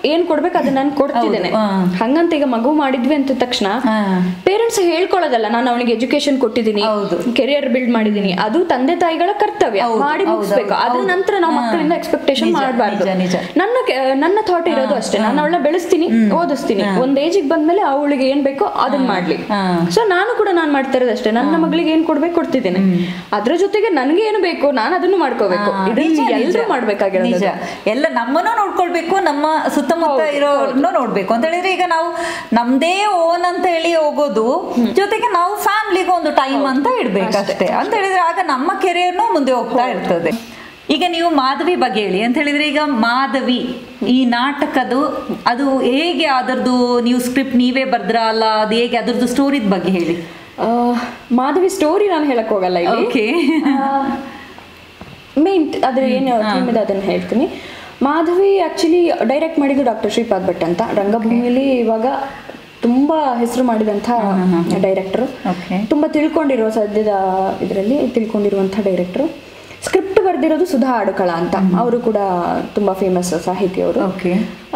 ಏನ್ ಕೊಡ್ಬೇಕು ಅದನ್ನ ನಾನು ಕೊಡ್ತಿದ್ದೇನೆ ಹೌದು, ಹಾ. ಹಂಗಂತ ಈಗ ಮಗು ಮಾಡಿದ್ವಿ ಅಂತ ತಕ್ಷಣ ಹಾ. ಪೇರೆಂಟ್ಸ್ ಹೇಳ್ಕೊಳ್ಳೋದಲ್ಲ ನಾನು ಅವನಿಗೆ ಎಜುಕೇಶನ್ ಕೊಟ್ಟಿದ್ದೀನಿ ಹೌದು. ಕೆರಿಯರ್ ಬಿಲ್ಡ್ ಮಾಡಿದ್ದೀನಿ ಅದು ತಂದೆ ತಾಯಿಗಳ ಕರ್ತವ್ಯ ಹೌದು, ಮಾಡಿ ಹೌದು, ಮುಗಿಸ್ಬೇಕು ಹೌದು, ಅದ್ರ ಹೌದು. ನಂತರ ನಾವು ಹಾ. ಮಕ್ಕಳಿಂದ ಎಕ್ಸ್ಪೆಕ್ಟೇಷನ್ ನಿಜ, ಮಾಡಬಾರ್ದು ನಿಜ, ನಿಜ. ನನ್ನ ಕೆ- ನನ್ನ ಥಾಟ್ ಇರೋದು ಅಷ್ಟೇ ನಾನು ಅವಳನ್ನ ಬೆಳೆಸ್ತೀನಿ ಓದಿಸ್ತೀನಿ ಒಂದ್ ಏಜಿಗೆ ಬಂದ್ಮೇಲೆ ಅವಳಿಗೆ ಏನ್ ಬೇಕೋ ಅದನ್ನ ಮಾಡ್ಲಿ ಹಾ. ಸೊ ನಾನು ಕೂಡ ನಾನು ಮಾಡ್ತಾ ಇರೋದು ಅಷ್ಟೇ ನನ್ನ ಮಗಳಿಗೆ ಏನ್ ಕೊಡ್ಬೇಕು ಕೊಡ್ತಿದ್ದೇನೆ ಅದ್ರ ಜೊತೆಗೆ ನನಗೆ ಏನು ಬೇಕು ನಾನು ಅದನ್ನು ಮಾಡ್ಕೋಬೇಕು ಹಾ, ನಿಜ, ಇದನ್ನ ನಿಜ. ಎಲ್ಲರೂ ಮಾಡ್ಬೇಕಾಗಿರೋದು ನಿಜ ಎಲ್ಲ ನಮ್ಮನ್ನು ನೋಡ್ಕೊಳ್ಬೇಕು ನಮ್ಮ ಸುತ್ತಮುತ್ತ ಇರೋರ್ನು ನೋಡ್ಬೇಕು ಅಂತ ಹೇಳಿದ್ರೆ ಈಗ ನಾವು ನಮ್ದೇ ಓನ್ ಅಂತ ಹೇಳಿ ಹೋಗೋದು ಜೊತೆಗೆ ನಾವು ಫ್ಯಾಮಿಲಿಗೆ ಒಂದು ಟೈಮ್ ಅಂತ ಇಡ್ಬೇಕಷ್ಟೇ ಅಂತ ಹೇಳಿದ್ರೆ ಆಗ ನಮ್ಮ ಕೆರಿಯರ್ನು ಮುಂದೆ ಹೋಗ್ತಾ ಇರ್ತದೆ ಈಗ ನೀವು ಮಾಧವಿ ಬಗ್ಗೆ ಹೇಳಿ ಅಂತ ಹೇಳಿದ್ರೆ ಈಗ ಮಾಧವಿ ಈ ನಾಟಕದು ಅದು ಹೇಗೆ ಅದರದ್ದು ನೀವು ಸ್ಕ್ರಿಪ್ಟ್ ನೀವೇ ಬರ್ದ್ರ ಅಲ್ಲ ಅದು ಹೇಗೆ ಅದರದ್ದು ಸ್ಟೋರಿದ ಬಗ್ಗೆ ಹೇಳಿ ಆ, ಮಾಧವಿ ಸ್ಟೋರಿ ನಾನು ಹೇಳಕ್ ಹೋಗಲ್ಲ ಇಲ್ಲಿ ಓಕೆ ಮೇನ್ ಅದ್ರ ಏನು ಥೀಮ್ ಇದೆ ಅದನ್ನ ಹೇಳ್ತೀನಿ ಮಾಧವಿ ಆಕ್ಚುಲಿ ಡೈರೆಕ್ಟ್ ಮಾಡಿದ್ದು ಡಾಕ್ಟರ್ ಶ್ರೀಪಾದ್ ಭಟ್ ಅಂತ ರಂಗಭೂಮಿಲಿ ಇವಾಗ ತುಂಬಾ ಹೆಸರು ಮಾಡಿದಂಥ ಡೈರೆಕ್ಟರ್ ಓಕೆ ತುಂಬಾ ತಿಳ್ಕೊಂಡಿರೋ ಸದ್ಯದ ಇದರಲ್ಲಿ ತಿಳ್ಕೊಂಡಿರುವಂಥ ಡೈರೆಕ್ಟರ್ ಸ್ಕ್ರಿಪ್ಟ್ ಬರೆದಿರೋದು ಸುಧಾ ಆಡುಕಳ ಅಂತ ಅವರು ಕೂಡ ತುಂಬಾ ಫೇಮಸ್ ಸಾಹಿತಿ ಅವರು ಓಕೆ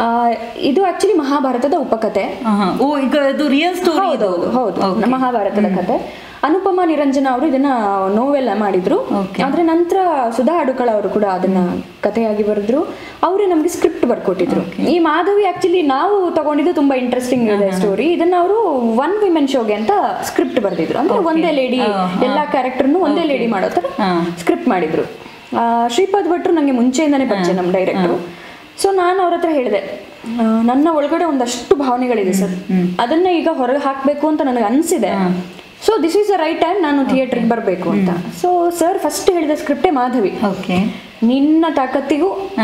ಇದು ಆಕ್ಚುಲಿ ಮಹಾಭಾರತದ ಉಪಕಥೆ ಓ ಈಗ ಅದು ರಿಯಲ್ ಸ್ಟೋರಿ ಹೌದು ಹೌದು ಮಹಾಭಾರತದ ಕಥೆ ಅನುಪಮ ನಿರಂಜನ ಅವರು ಇದನ್ನ ನೋವೆಲ್ಲ ಮಾಡಿದ್ರು Okay. ಆದ್ರೆ ನಂತರ ಸುಧಾ ಅಡುಕಳ ಅವರು ಕೂಡ ಅದನ್ನ ಕಥೆಯಾಗಿ ಬರೆದ್ರು ಅವರೇ ನಮ್ಗೆ ಸ್ಕ್ರಿಪ್ಟ್ ಬರ್ಕೊಟ್ಟಿದ್ರು ಈ ಮಾಧವಿ ಆಕ್ಚುಲಿ ನಾವು ತಗೊಂಡಿದ್ದು ತುಂಬಾ ಇಂಟ್ರೆಸ್ಟಿಂಗ್ ಇದೆ ಸ್ಟೋರಿ ಇದನ್ನ ಅವರು ಒನ್ ವಿಮೆನ್ ಶೋಗೆ ಅಂತ ಸ್ಕ್ರಿಪ್ಟ್ ಬರ್ದಿದ್ರು ಅಂದ್ರೆ ಒಂದೇ ಲೇಡಿ ಎಲ್ಲಾ ಕ್ಯಾರೆಕ್ಟರ್ನು ಒಂದೇ ಲೇಡಿ ಮಾಡೋ ತರ ಹಾ. ಸ್ಕ್ರಿಪ್ಟ್ ಮಾಡಿದ್ರು ಆ, ಶ್ರೀಪಾದ್ ಭಟ್ರು ನಂಗೆ ಮುಂಚೆಯಿಂದಾನೇ ಪರಿಚಯ ನಮ್ಮ ಡೈರೆಕ್ಟರು ಸೊ ನಾನು ಅವ್ರ ಹತ್ರ ಹೇಳಿದೆ ಆ, ನನ್ನ ಒಳಗಡೆ ಒಂದಷ್ಟು ಭಾವನೆಗಳಿದೆ ಸರ್ ಅದನ್ನ ಈಗ ಹೊರಗೆ ಹಾಕಬೇಕು ಅಂತ ನನಗೆ ಅನಿಸಿದೆ so this is the right time ನಾನು ಥಿಯೇಟ್ರಿಗೆ ಬರಬೇಕು ಅಂತ ಸೊ ಸರ್ ಫಸ್ಟ್ ಹೇಳಿದ ಸ್ಕ್ರಿಪ್ಟೇ ಮಾಧವಿ ಓಕೆ ನಿನ್ನ ತಾಕತ್ತಿಗೂ ಹಾ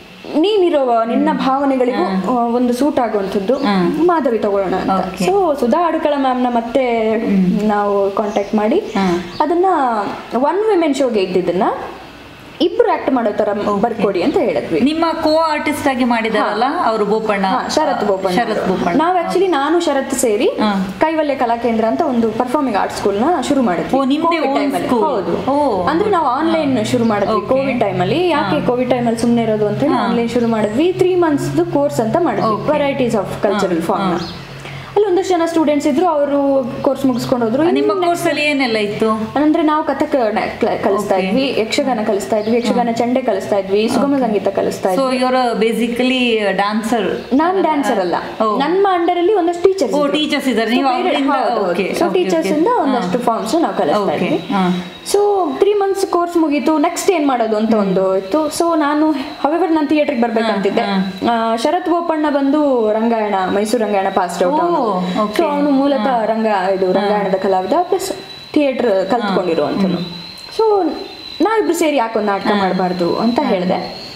ನೀನಿರೋ ನಿನ್ನ ಭಾವನೆಗಳಿಗೂ ಆ, ಒಂದು ಸೂಟ್ ಆಗುವಂಥದ್ದು ಮಾಧವಿ ತಗೊಳ್ಳೋಣ ಅಂತ Okay. ಸೊ ಸುಧಾ ಅಡುಕಳ ಮ್ಯಾಮ್ನ ಮತ್ತೆ ನಾವು ಕಾಂಟ್ಯಾಕ್ಟ್ ಮಾಡಿ ಹಾ. ಅದನ್ನ ಒನ್ ವಿಮೆನ್ ಶೋಗೆ ಇದ್ದಿದ್ದನ್ನ ಇಬ್ರು ಆಕ್ಟ್ ಮಾಡೋ ತರ ಬರ್ಕೊಡಿ ಅಂತ ಹೇಳಿದ್ವಿ ನಿಮ್ಮ ಕೋ ಆರ್ಟಿಸ್ಟ್ ಆಗಿ ಮಾಡಿದಾರಲ್ಲ ಅವರು ಬೋಪಣ್ಣ ಹಾ, ಶರತ್ ಬೋಪಣ್ಣ ಶರತ್ ಬೋಪಣ್ಣ ನಾವು ಆಕ್ಚುಲಿ ನಾನು ಶರತ್ ಸೇರಿ ಹಾ. ಕೈವಲ್ಯ ಕಲಾ ಕೇಂದ್ರ ಅಂತ ಒಂದು ಪರ್ಫಾರ್ಮಿಂಗ್ ಆರ್ಟ್ ಸ್ಕೂಲ್ ನ ಶುರು ಮಾಡಿದ್ವಿ ಓ, ನಿಮ್ದೇ Covid own time ಅಲ್ಲಿ. school. ಹೌದು ಓ. ಅಂದ್ರೆ ನಾವು ಆನ್ಲೈನ್ ಶುರು ಮಾಡಿದ್ವಿ Okay. ಕೋವಿಡ್ ಟೈಮ್ ಅಲ್ಲಿ ಯಾಕೆ ಕೋವಿಡ್ ಟೈಮ್ ಅಲ್ಲಿ ಸುಮ್ಮನೆ ಇರೋದು ಅಂತ ಹೇಳಿ ಆನ್ಲೈನ್ ಶುರು ಮಾಡಿದ್ವಿ ತ್ರೀ ಮಂತ್ಸ್ ಕೋರ್ಸ್ ಅಂತ ಮಾಡಿದ್ವಿ Okay. Varieties of cultural form ಅಲ್ಲಿ ಒಂದಷ್ಟು ಜನ ಸ್ಟೂಡೆಂಟ್ಸ್ ಇದ್ರು ಅವರು ಕೋರ್ಸ್ ಮುಗಿಸ್ಕೊಂಡು ಹೋದ್ರು ನಿಮ್ಮ ಕೋರ್ಸ್ ಅಲ್ಲಿ ಏನೆಲ್ಲ ಇತ್ತು ಅಂದ್ರೆ ನಾವು ಕಥಕ್ ನ- ಕ್ಲ- ಕಲಿಸ್ತಾ ಇದ್ವಿ ಯಕ್ಷಗಾನ ಕಲಿಸ್ತಾ ಇದ್ವಿ ಯಕ್ಷಗಾನ ಚಂಡೆ ಕಲಿಸ್ತಾ ಇದ್ವಿ ಸುಗಮ ಸಂಗೀತ ಕಲಿಸ್ತಾ ಸೊ ಇದ್ವಿ ಇವರ ಬೇಸಿಕಲಿ ಡಾನ್ಸರ್ ನಾನ್ ಡ್ಯಾನ್ಸರ್ ಅಲ್ಲ ಓ. ನಮ್ಮ ಅಂಡರ್ ಅಲ್ಲಿ ಒಂದಷ್ಟು ಟೀಚರ್ಸ್ ಓ ಟೀಚರ್ಸ್ ಇದ್ದಾರೆ ನೀವು ಅವರಿಂದ ಓಕೆ ಸೊ ಟೀಚರ್ಸ್ ಇಂದ ಒಂದಷ್ಟು ಫಾರ್ಮ್ಸ್ ನಾವು ಕಲಿಸ್ತಾ ಓಕೆ ಇದ್ವಿ ಹಾ ಸೊ ತ್ರೀ ಮಂತ್ಸ್ ಕೋರ್ಸ್ ಮುಗೀತು ನೆಕ್ಸ್ಟ್ ಏನ್ ಮಾಡೋದು ಅಂತ ಒಂದು ಇತ್ತು ಸೊ ನಾನು ಹವೆವರ್ ನಾನು ಥಿಯೇಟರ್ಗೆ ಬರ್ಬೇಕಂತಿದ್ದೆ ಆ, ಶರತ್ ಬೋಪಣ್ಣ ಬಂದು ರಂಗಾಯಣ ಮೈಸೂರು ರಂಗಾಯಣ ಪಾಸ್ಟ್ ಔಟ್ ಓ, ಸೊ okay. ಅವನು ಮೂಲತಃ ರಂಗ ಇದು ರಂಗಾಯಣದ ಕಲಾವಿದ ಪ್ಲಸ್ ಥಿಯೇಟರ್ ಕಲ್ತ್ಕೊಂಡಿರುವಂತನು ಸೊ ನಾವಿಬ್ರು ಸೇರಿ ಯಾಕೊಂದು ನಾಟಕ ಮಾಡಬಾರ್ದು ಅಂತ ಹೇಳಿದೆ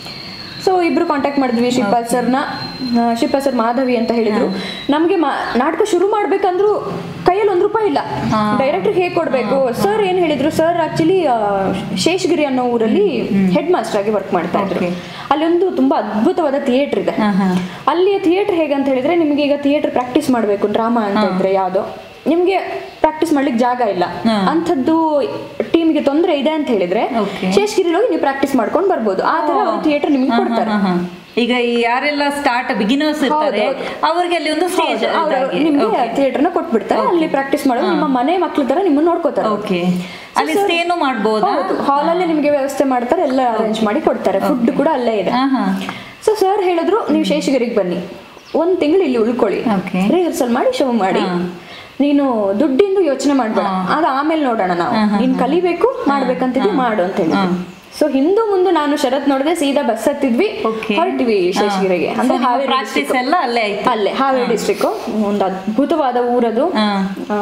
ಸೊ ಇಬ್ರು ಕಾಂಟ್ಯಾಕ್ಟ್ ಮಾಡಿದ್ವಿ ಶಿಲ್ಪಾಲ್ ಸರ್ನ ಶಿಲ್ಪಾಲ್ ಸರ್ ಮಾಧವಿ ಅಂತ ಹೇಳಿದ್ರು ನಮಗೆ ನಾಟಕ ಶುರು ಮಾಡ್ಬೇಕಂದ್ರೂ ಕೈಯಲ್ಲಿ ಒಂದು ರೂಪಾಯಿ ಇಲ್ಲ ಡೈರೆಕ್ಟರ್ ಹೇಗೆ ಕೊಡಬೇಕು ಸರ್ ಏನು ಹೇಳಿದ್ರು ಸರ್ ಆಕ್ಚುಲಿ ಶೇಷಗಿರಿ ಅನ್ನೋ ಊರಲ್ಲಿ ಹೆಡ್ ಮಾಸ್ಟರ್ ಆಗಿ ವರ್ಕ್ ಮಾಡ್ತಾ ಇದ್ರು Okay. ಅಲ್ಲಿ ಒಂದು ತುಂಬಾ ಅದ್ಭುತವಾದ ಥಿಯೇಟರ್ ಇದೆ ಹಾ, ಹಾ. ಅಲ್ಲಿಯ ಥಿಯೇಟರ್ ಹೇಗೆ ಅಂತ ಹೇಳಿದ್ರೆ ನಿಮಗೆ ಈಗ ಥಿಯೇಟರ್ ಪ್ರಾಕ್ಟೀಸ್ ಮಾಡಬೇಕು ಡ್ರಾಮಾ ಅಂತ ಇದ್ರೆ ಯಾವ್ದೋ ನಿಮ್ಗೆ ಪ್ರಾಕ್ಟೀಸ್ ಮಾಡ್ಲಿಕ್ಕೆ ಜಾಗ ಇಲ್ಲ ಹಾ. ಅಂಥದ್ದು ಟೀಮ್ಗೆ ತೊಂದರೆ ಇದೆ ಅಂತ ಹೇಳಿದ್ರೆ Okay. ಶೇಷಗಿರಿಲಿ ಹೋಗಿ ನೀವು ಪ್ರಾಕ್ಟೀಸ್ ಮಾಡ್ಕೊಂಡು ಬರ್ಬೋದು ಆ ತರ ಅವ್ರು ಥಿಯೇಟರ್ ನಿಮ್ಗೆ ಕೊಡ್ತಾರೆ ಹಾ, ಹಾ. ಈಗ ಈ ಯಾರೆಲ್ಲ ಸ್ಟಾರ್ಟ್ ಬಿಗಿನರ್ಸ್ ಇರ್ತಾರೆ ಹೌದು, ಅವ್ರಿಗೆ ಅಲ್ಲಿ ಒಂದು ಸ್ಟೇಜ್ ಅವ್ರು ನಿಮ್ಗೆ ಥಿಯೇಟರ್ ನ ಕೊಟ್ಬಿಡ್ತಾರೆ ಅಲ್ಲಿ ಪ್ರಾಕ್ಟೀಸ್ ಮಾಡೋದು ನಿಮ್ಮ ಮನೆ ಮಕ್ಳ ತರ ನಿಮ್ಮನ್ನ ನೋಡ್ಕೋತಾರೆ ಅವ್ರು. ಓಕೆ ಅಲ್ಲಿ ಸ್ಟೇನು ಮಾಡ್ಬೋದಾ ಹೌದು ಹಾಲ್ ಅಲ್ಲೇ ನಿಮ್ಗೆ ವ್ಯವಸ್ಥೆ ಮಾಡ್ತಾರೆ ಎಲ್ಲ ಅರೇಂಜ್ ಮಾಡಿ ಕೊಡ್ತಾರೆ ಫುಡ್ ಕೂಡ ಅಲ್ಲೇ ಇದೆ ಹಾ ಹಾ ಸೊ ಸರ್ ಹೇಳಿದ್ರು ನೀವು ಶೇಷಗಿರಿಗೆ ಬನ್ನಿ ಒಂದ್ ತಿಂಗಳು ಇಲ್ಲಿ ಉಳ್ಕೊಳ್ಳಿ Okay. ರಿಹರ್ಸಲ್ ಮಾಡಿ ಶೋ ಮಾಡಿ ನೀನು ದುಡ್ಡಿಂದು ಯೋಚನೆ ಮಾಡ್ಬೇಡ ಅದು ಆಮೇಲೆ ನೋಡೋಣ ನಾವು ನೀನ್ ಕಲಿಬೇಕು ಮಾಡ್ಬೇಕಂತಿದ್ವಿ ಮಾಡು ಅಂತ ಹೇಳಿ ಸೊ ಹಿಂದೂ ಮುಂದೆ ನಾನು ಶರತ್ ನೋಡಿದೆ ಸೀದಾ ಬಸ್ ಹತ್ತಿದ್ವಿ Okay. ಹೊರಟಿವಿ ಶೇಷಗಿರಿಗೆ ಅಂದ್ರೆ ಹಾವೇರಿ ಪ್ರಾಕ್ಟೀಸ್ district. ಎಲ್ಲ ಅಲ್ಲೇ ಆಯ್ತು ಅಲ್ಲೇ ಹಾವೇರಿ ಡಿಸ್ಟ್ರಿಕ್ಟ್ ಒಂದು ಅದ್ಭುತವಾದ ಊರದು ಹಾ. ಆ,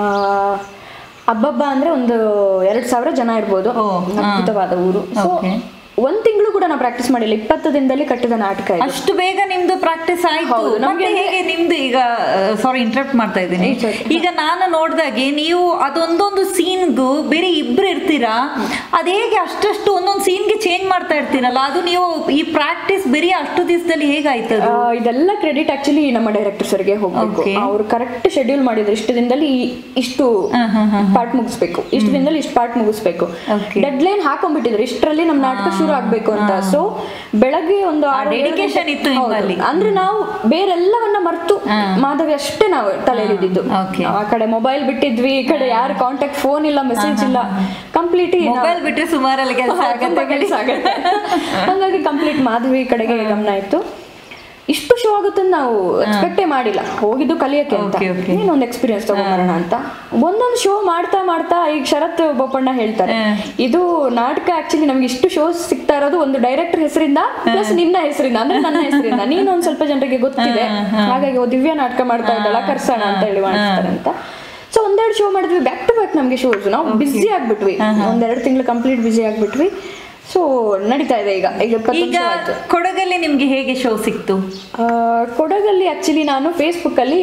ಅಬ್ಬಬ್ಬ ಅಂದ್ರೆ ಒಂದು ಎರಡ್ ಸಾವಿರ ಜನ ಇರ್ಬೋದು ಓ, ಹಾ. ಅದ್ಭುತವಾದ ಊರು ಸೊ Okay. ಒಂದ್ ತಿಂಗಳು ಕೂಡ ನಾವು ಪ್ರಾಕ್ಟೀಸ್ ಮಾಡಿಲ್ಲ ಇಪ್ಪತ್ತು ದಿನದಲ್ಲಿ ಕಟ್ಟಿದ ನಾಟಕ ಇದು ಅಷ್ಟು ಬೇಗ ನಿಮ್ದು ಪ್ರಾಕ್ಟೀಸ್ ಆಯ್ತು ಹೌದು, ನಮ್ಗೆ ಮತ್ತೆ ಹೇಗೆ ನಿಮ್ದು ಈಗ ಸಾರಿ ಇಂಟರಪ್ಟ್ ಮಾಡ್ತಾ ಇದ್ದೀನಿ It's okay. ಈಗ ನಾನು ನೋಡ್ದಾಗೆ ನೀವು ಅದೊಂದೊಂದು ಸೀನ್ಗೂ ಬೇರೆ ಇಬ್ರು ಇರ್ತೀರಾ ಅದ್ ಹೇಗೆ ಅಷ್ಟಷ್ಟು ಒಂದೊಂದು ಸೀನ್ಗೆ ಚೇಂಜ್ ಮಾಡ್ತಾ ಇರ್ತೀರಲ್ಲ ಅದು ನೀವು ಈ ಪ್ರಾಕ್ಟೀಸ್ ಬರೀ ಅಷ್ಟು ದಿವಸದಲ್ಲಿ ಹೇಗಾಯ್ತದು ಆ, ಇದೆಲ್ಲ ಕ್ರೆಡಿಟ್ ಆಕ್ಚುಲಿ ನಮ್ಮ ಡೈರೆಕ್ಟರ್ ಸರ್ಗೆ ಹೋಗ್ಬೇಕು Okay. ಅವ್ರು ಕರೆಕ್ಟ್ ಶೆಡ್ಯೂಲ್ ಮಾಡಿದ್ರು ಇಷ್ಟು ದಿನದಲ್ಲಿ ಈ- ಇಷ್ಟು ಹಾ, ಹಾ, ಹಾ. ಪಾರ್ಟ್ ಮುಗಿಸ್ಬೇಕು ಇಷ್ಟು ದಿನದಲ್ಲಿ ಇಷ್ಟು ಪಾರ್ಟ್ ಮುಗಿಸ್ಬೇಕು Okay. ಡೆಡ್ ಲೈನ್ ಹಾಕೊಂಡ್ಬಿಟ್ಟಿದ್ರು ಇಷ್ಟರಲ್ಲಿ ನಮ್ ನಾಟಕ ಶುರು ಆಗ್ಬೇಕು ಅಂತ ಸೊ ಬೆಳಗ್ಗೆ ಒಂದು ಆರು ಏಳು dedication ಗಂಟೆ- ಇತ್ತು ಹೌದು. ನಿಮ್ಮಲ್ಲಿ. ಅಂದ್ರೆ ನಾವು ಬೇರೆಲ್ಲವನ್ನ ಮರ್ತು ಮಾಧವಿ ಅಷ್ಟೇ ನಾವು ತಲೆಯಲ್ಲಿದ್ದು Okay. ಆ ಕಡೆ ಮೊಬೈಲ್ ಬಿಟ್ಟಿದ್ವಿ ಈ ಕಡೆ ಯಾರು ಕಾಂಟ್ಯಾಕ್ಟ್ ಫೋನ್ ಇಲ್ಲ ಮೆಸೇಜ್ ಇಲ್ಲ ಕಂಪ್ಲೀಟ್ ಮೊಬೈಲ್ ಬಿಟ್ರೆ ಸುಮಾರಲ್ಲಿ ಕೆಲಸ ಆಗತ್ತೆ ಕೆಲಸ ಆಗತ್ತೆ ಹಂಗಾಗಿ ಕಂಪ್ಲೀಟ್ ಮಾಧವಿ ಕಡೆಗೆ ಗಮನ ಇತ್ತು ಇಷ್ಟು ಶೋ ಆಗುತ್ತೆ ಅಂತ ನಾವು ಎಕ್ಸ್ಪೆಕ್ಟೇ ಮಾಡಿಲ್ಲ ಹೋಗಿದ್ದು ಕಲಿಯಕ್ಕೆ ಅಂತ Okay, okay. ಇನ್ನೊಂದು ಎಕ್ಸ್ಪೀರಿಯನ್ಸ್ ತಗೊಂಬರೋಣ ಅಂತ ಒಂದೊಂದು ಶೋ ಮಾಡ್ತಾ ಮಾಡ್ತಾ ಈಗ ಶರತ್ ಬೋಪಣ್ಣ ಹೇಳ್ತಾರೆ ಇದು ನಾಟಕ ಆಕ್ಚುಲಿ ನಮ್ಗೆ ಇಷ್ಟು ಶೋಸ್ ಸಿಗ್ತಾ ಇರೋದು ಒಂದು ಡೈರೆಕ್ಟರ್ ಹೆಸರಿಂದ ಪ್ಲಸ್ ನಿನ್ನ ಹೆಸರಿಂದ ಅಂದ್ರೆ ನನ್ನ ಹೆಸರಿಂದ ನೀನು ಒಂದ್ ಸ್ವಲ್ಪ ಜನರಿಗೆ ಗೊತ್ತಿದೆ ಹಾಗಾಗಿ ಓ ದಿವ್ಯ ನಾಟಕ ಮಾಡ್ತಾ ಇದ್ದಲ್ಲ ಕರ್ಸೋಣ ಅಂತ ಹೇಳಿ ಮಾಡ್ತಾರೆ ಅಂತ ಸೊ ಒಂದೆರಡು ಶೋ ಮಾಡಿದ್ವಿ ಬ್ಯಾಕ್ ಟು ಬ್ಯಾಕ್ ನಮಗೆ ಶೋಸ್ ನಾವು ಬಿಸಿ ಆಗ್ಬಿಟ್ವಿ ಒಂದೆರಡು ತಿಂಗಳು ಕಂಪ್ಲೀಟ್ ಬಿಸಿ ಆಗ್ಬಿಟ್ವಿ ಸೊ ನಡೀತಾ ಇದೆ ಈಗ ಈಗ ಇಪ್ಪತ್ತೊಂದು ಈಗ show ಆಯ್ತು ಕೊಡಗಲ್ಲಿ ನಿಮ್ಗೆ ಹೇಗೆ ಶೋ ಸಿಕ್ತು ಆ, ಕೊಡಗಲ್ಲಿ ಆಕ್ಚುಲಿ ನಾನು ಫೇಸ್ಬುಕ್ಕಲ್ಲಿ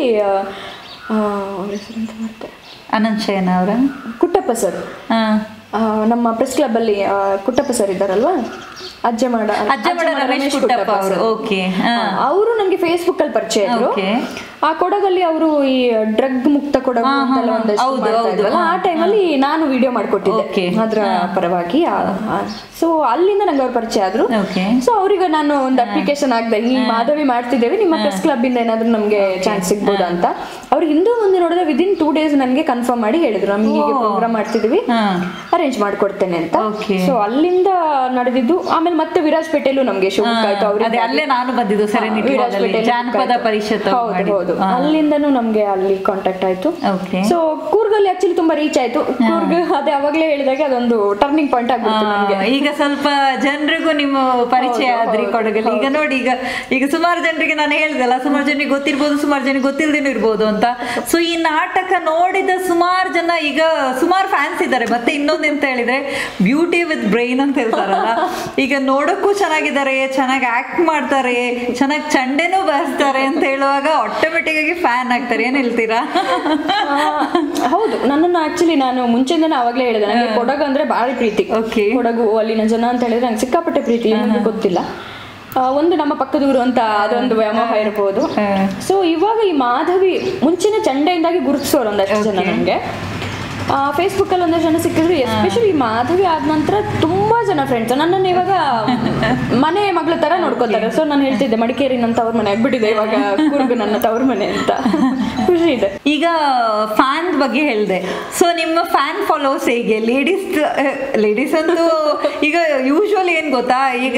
ಅವ್ರ ಹೆಸರೆಂತ ಮಾಡ್ತೆ ಅನಂತ್ ಶಯನ ಅವರ ಕುಟ್ಟಪ್ಪ ಸರ್ ಆ, ನಮ್ಮ ಪ್ರೆಸ್ ಕ್ಲಬ್ ಅಲ್ಲಿ ಆ, ಕುಟ್ಟಪ್ಪ ಸರ್ ಇದ್ದಾರಲ್ವಾ ಅಜ್ಜಮಾಡ ಅಜ್ಜಮಡ ರಮೇಶ್ ಕುಟ್ಟಪ್ಪ ಅವರು ಓಕೆ ಅವರು ನನಗೆ ಫೇಸ್ಬುಕ್ ಅಲ್ಲಿ ಪರಿಚಯ ಇದ್ರು Okay. ಆ ಕೊಡಗಲ್ಲಿ ಅವರು ಈ ಡ್ರಗ್ ಮುಕ್ತ ಕೊಡಗು ಅಂತೆಲ್ಲ ಒಂದಷ್ಟು ಹೌದು, ಮಾಡ್ತಾ ಹೌದು. ಇದ್ರಲ್ಲ, ಆ ಟೈಮಲ್ಲಿ ನಾನು ವಿಡಿಯೋ ಮಾಡ್ಕೊಟ್ಟಿದ್ದೆ Okay. ಅದ್ರ ಪರವಾಗಿ ಸೊ ಅಲ್ಲಿಂದ ನಂಗೆ ಅವ್ರ ಪರಿಚಯ ಆದ್ರು ಓಕೆ ಸೊ ಅವ್ರಿಗೆ ನಾನು ಒಂದು ಅಪ್ಲಿಕೇಶನ್ ಹಾಕ್ದೆ ನೀವು ಮಾಧವಿ ಮಾಡ್ತಿದ್ದೇವೆ ನಿಮ್ಮ ಪ್ರೆಸ್ ಕ್ಲಬ್ ಇಂದ ಏನಾದ್ರೂ ನಮ್ಗೆ ಚಾನ್ಸ್ ಸಿಗ್ಬೋದಾ ಅಂತ ಅವ್ರು ಹಿಂದೂ ಮುಂದೆ ನೋಡಿದ್ರೆ ವಿದಿನ್ ಟೂ ಡೇಸ್ ನನಗೆ ಕನ್ಫರ್ಮ್ ಮಾಡಿ ಹೇಳಿದ್ರು ನಮ್ಗೆ ಹೀಗೆ ಪ್ರೋಗ್ರಾಮ್ ಮಾಡ್ತಿದೀವಿ ಹಾ ಅರೇಂಜ್ ಮಾಡ್ಕೊಡ್ತೇನೆ ಅಂತ Okay. ಸೊ ಅಲ್ಲಿಂದ ನಡೆದಿದ್ದು ಆಮೇಲೆ ಮತ್ತೆ ವಿರಾಜ್ಪೇಟೆಯಲ್ಲೂ ನಮ್ಗೆ ಶೋ ಆಯ್ತು ಅದೇ ಅವ್ರಿಗೆ ಅಲ್ಲೇ ನಾನು ಬಂದಿದ್ದು ಸೆರೆನಿಟಿ ವಿರಾಜ್ಪೇಟೆಯಲ್ಲಿ ಜಾನಪದ ಪರಿಷತ್ ಅವ್ರು ಹೌದು ಮಾಡಿದ್ದು. ಹೌದು ಅಲ್ಲಿಂದನೂ ನಮ್ಗೆ ಅಲ್ಲಿ ಕಾಂಟ್ಯಾಕ್ಟ್ ಆಯ್ತು ಓಕೆ ಸೊ ಕೂರ್ಗಲ್ಲಿ ಆಕ್ಚುಲಿ ತುಂಬಾ ರೀಚ್ ಆಯ್ತು ಕೂರ್ಗ್ ಅದೇ ಅವಾಗ್ಲೇ ಹೇಳಿದಾಗ ಅದೊಂದು ಟರ್ನಿಂಗ್ ಪಾಯಿಂಟ್ ಆಗ್ಬಿಡ್ತು ನಮ್ಗೆ ಈಗ ಸ್ವಲ್ಪ ಜನರಿಗೂ ನಿಮ್ಮ ಪರಿಚಯ ಆದ್ರಿ ಕೊಡಗಲ್ಲಿ ಈಗ ನೋಡಿ ಈಗ ಈಗ ಸುಮಾರು ಜನರಿಗೆ ನಾನು ಹೇಳ್ದಲ್ಲ ಸುಮಾರು ಜನರಿಗೆ ಗೊತ್ತಿರ್ಬೋದು ಸುಮಾರು ಜನರಿಗೆ ಗೊತ್ತಿಲ್ದೇನೂ ಇರ್ಬೋದು ಅಂತ ಸೊ ಈ ನಾಟಕ ನೋಡಿದ ಸುಮಾರು ಜನ ಈಗ ಸುಮಾರು ಫ್ಯಾನ್ಸ್ ಇದ್ದಾರೆ ಮತ್ತೆ ಇನ್ನೊಂದು ಎಂತ ಹೇಳಿದ್ರೆ ಬ್ಯೂಟಿ ವಿತ್ ಬ್ರೈನ್ ಅಂತ ಹೇಳ್ತಾರಲ್ಲ ಈಗ ನೋಡಕ್ಕೂ ಚೆನ್ನಾಗಿದ್ದಾರೆ ಚೆನ್ನಾಗಿ ಆಕ್ಟ್ ಮಾಡ್ತಾರೆ ಚೆನ್ನಾಗಿ ಚಂಡೆನೂ ಬಾರಿಸ್ತಾರೆ ಅಂತ ಹೇಳುವಾಗ ಆಟೋಮೆಟಿಕ್ ಆಗಿ ಫ್ಯಾನ್ ಆಗ್ತಾರೆ ಏನ್ ಹೇಳ್ತೀರಾ ಆ, ಹೌದು ನನ್ನನ್ನು ಆಕ್ಚುಲಿ ನಾನು ಮುಂಚೆಯಿಂದನೇ ಅವಾಗ್ಲೇ ಹೇಳಿದೆ ನನಗೆ ಕೊಡಗು ಅಂದ್ರೆ ಭಾಳ ಪ್ರೀತಿ Okay. ಕೊಡಗು ಅಲ್ಲಿನ ಜನ ಅಂತ ಹೇಳಿದ್ರೆ ನಂಗೆ ಸಿಕ್ಕಾಪಟ್ಟೆ ಪ್ರೀತಿ ಏನಂತ ಗೊತ್ತಿಲ್ಲ ಆ, ಒಂದು ನಮ್ಮ ಪಕ್ಕದೂರು ಅಂತ ಅದೊಂದು ವ್ಯಾಮೋಹ ಇರ್ಬೋದು ಸೊ ಇವಾಗ ಈ ಮಾಧವಿ ಮುಂಚೆನೆ ಚಂಡೆಯಿಂದಾಗಿ ಗುರುತಿಸೋರು ಒಂದಷ್ಟು ಜನ ನನಗೆ ಫೇಸ್ಬುಕ್ ಅಲ್ಲಿ ಒಂದಷ್ಟು ಜನ ಸಿಕ್ಕಿದ್ರು ಎಸ್ಪೆಷಲಿ ಈ ಮಾಧವಿ ಆದ ನಂತರ ತುಂಬಾ ಜನ ಫ್ರೆಂಡ್ಸ್ ನನ್ನನ್ನು ಇವಾಗ ಮನೆ ಮಗಳ ತರ ನೋಡ್ಕೋತಾರೆ ಸೊ ನಾನು ಹೇಳ್ತಿದ್ದೆ ಮಡಿಕೇರಿ ನನ್ನ ತವ್ರ ಮನೆ ಆಗ್ಬಿಟ್ಟಿದೆ ಇವಾಗ ಕೂರ್ಗು ನನ್ನ ತವ್ರ ಮನೆ ಅಂತ ಖುಷಿ ಇದೆ ಈಗ ಫ್ಯಾನ್ ಬಗ್ಗೆ ಹೇಳಿದೆ ಸೊ ನಿಮ್ಮ ಫ್ಯಾನ್ ಫಾಲೋವರ್ಸ್ ಹೇಗೆ ಲೇಡೀಸ್ ಲೇಡೀಸ್ ಅಂತೂ ಈಗ ಯೂಶ್ವಲಿ ಏನ್ ಗೊತ್ತಾ ಈಗ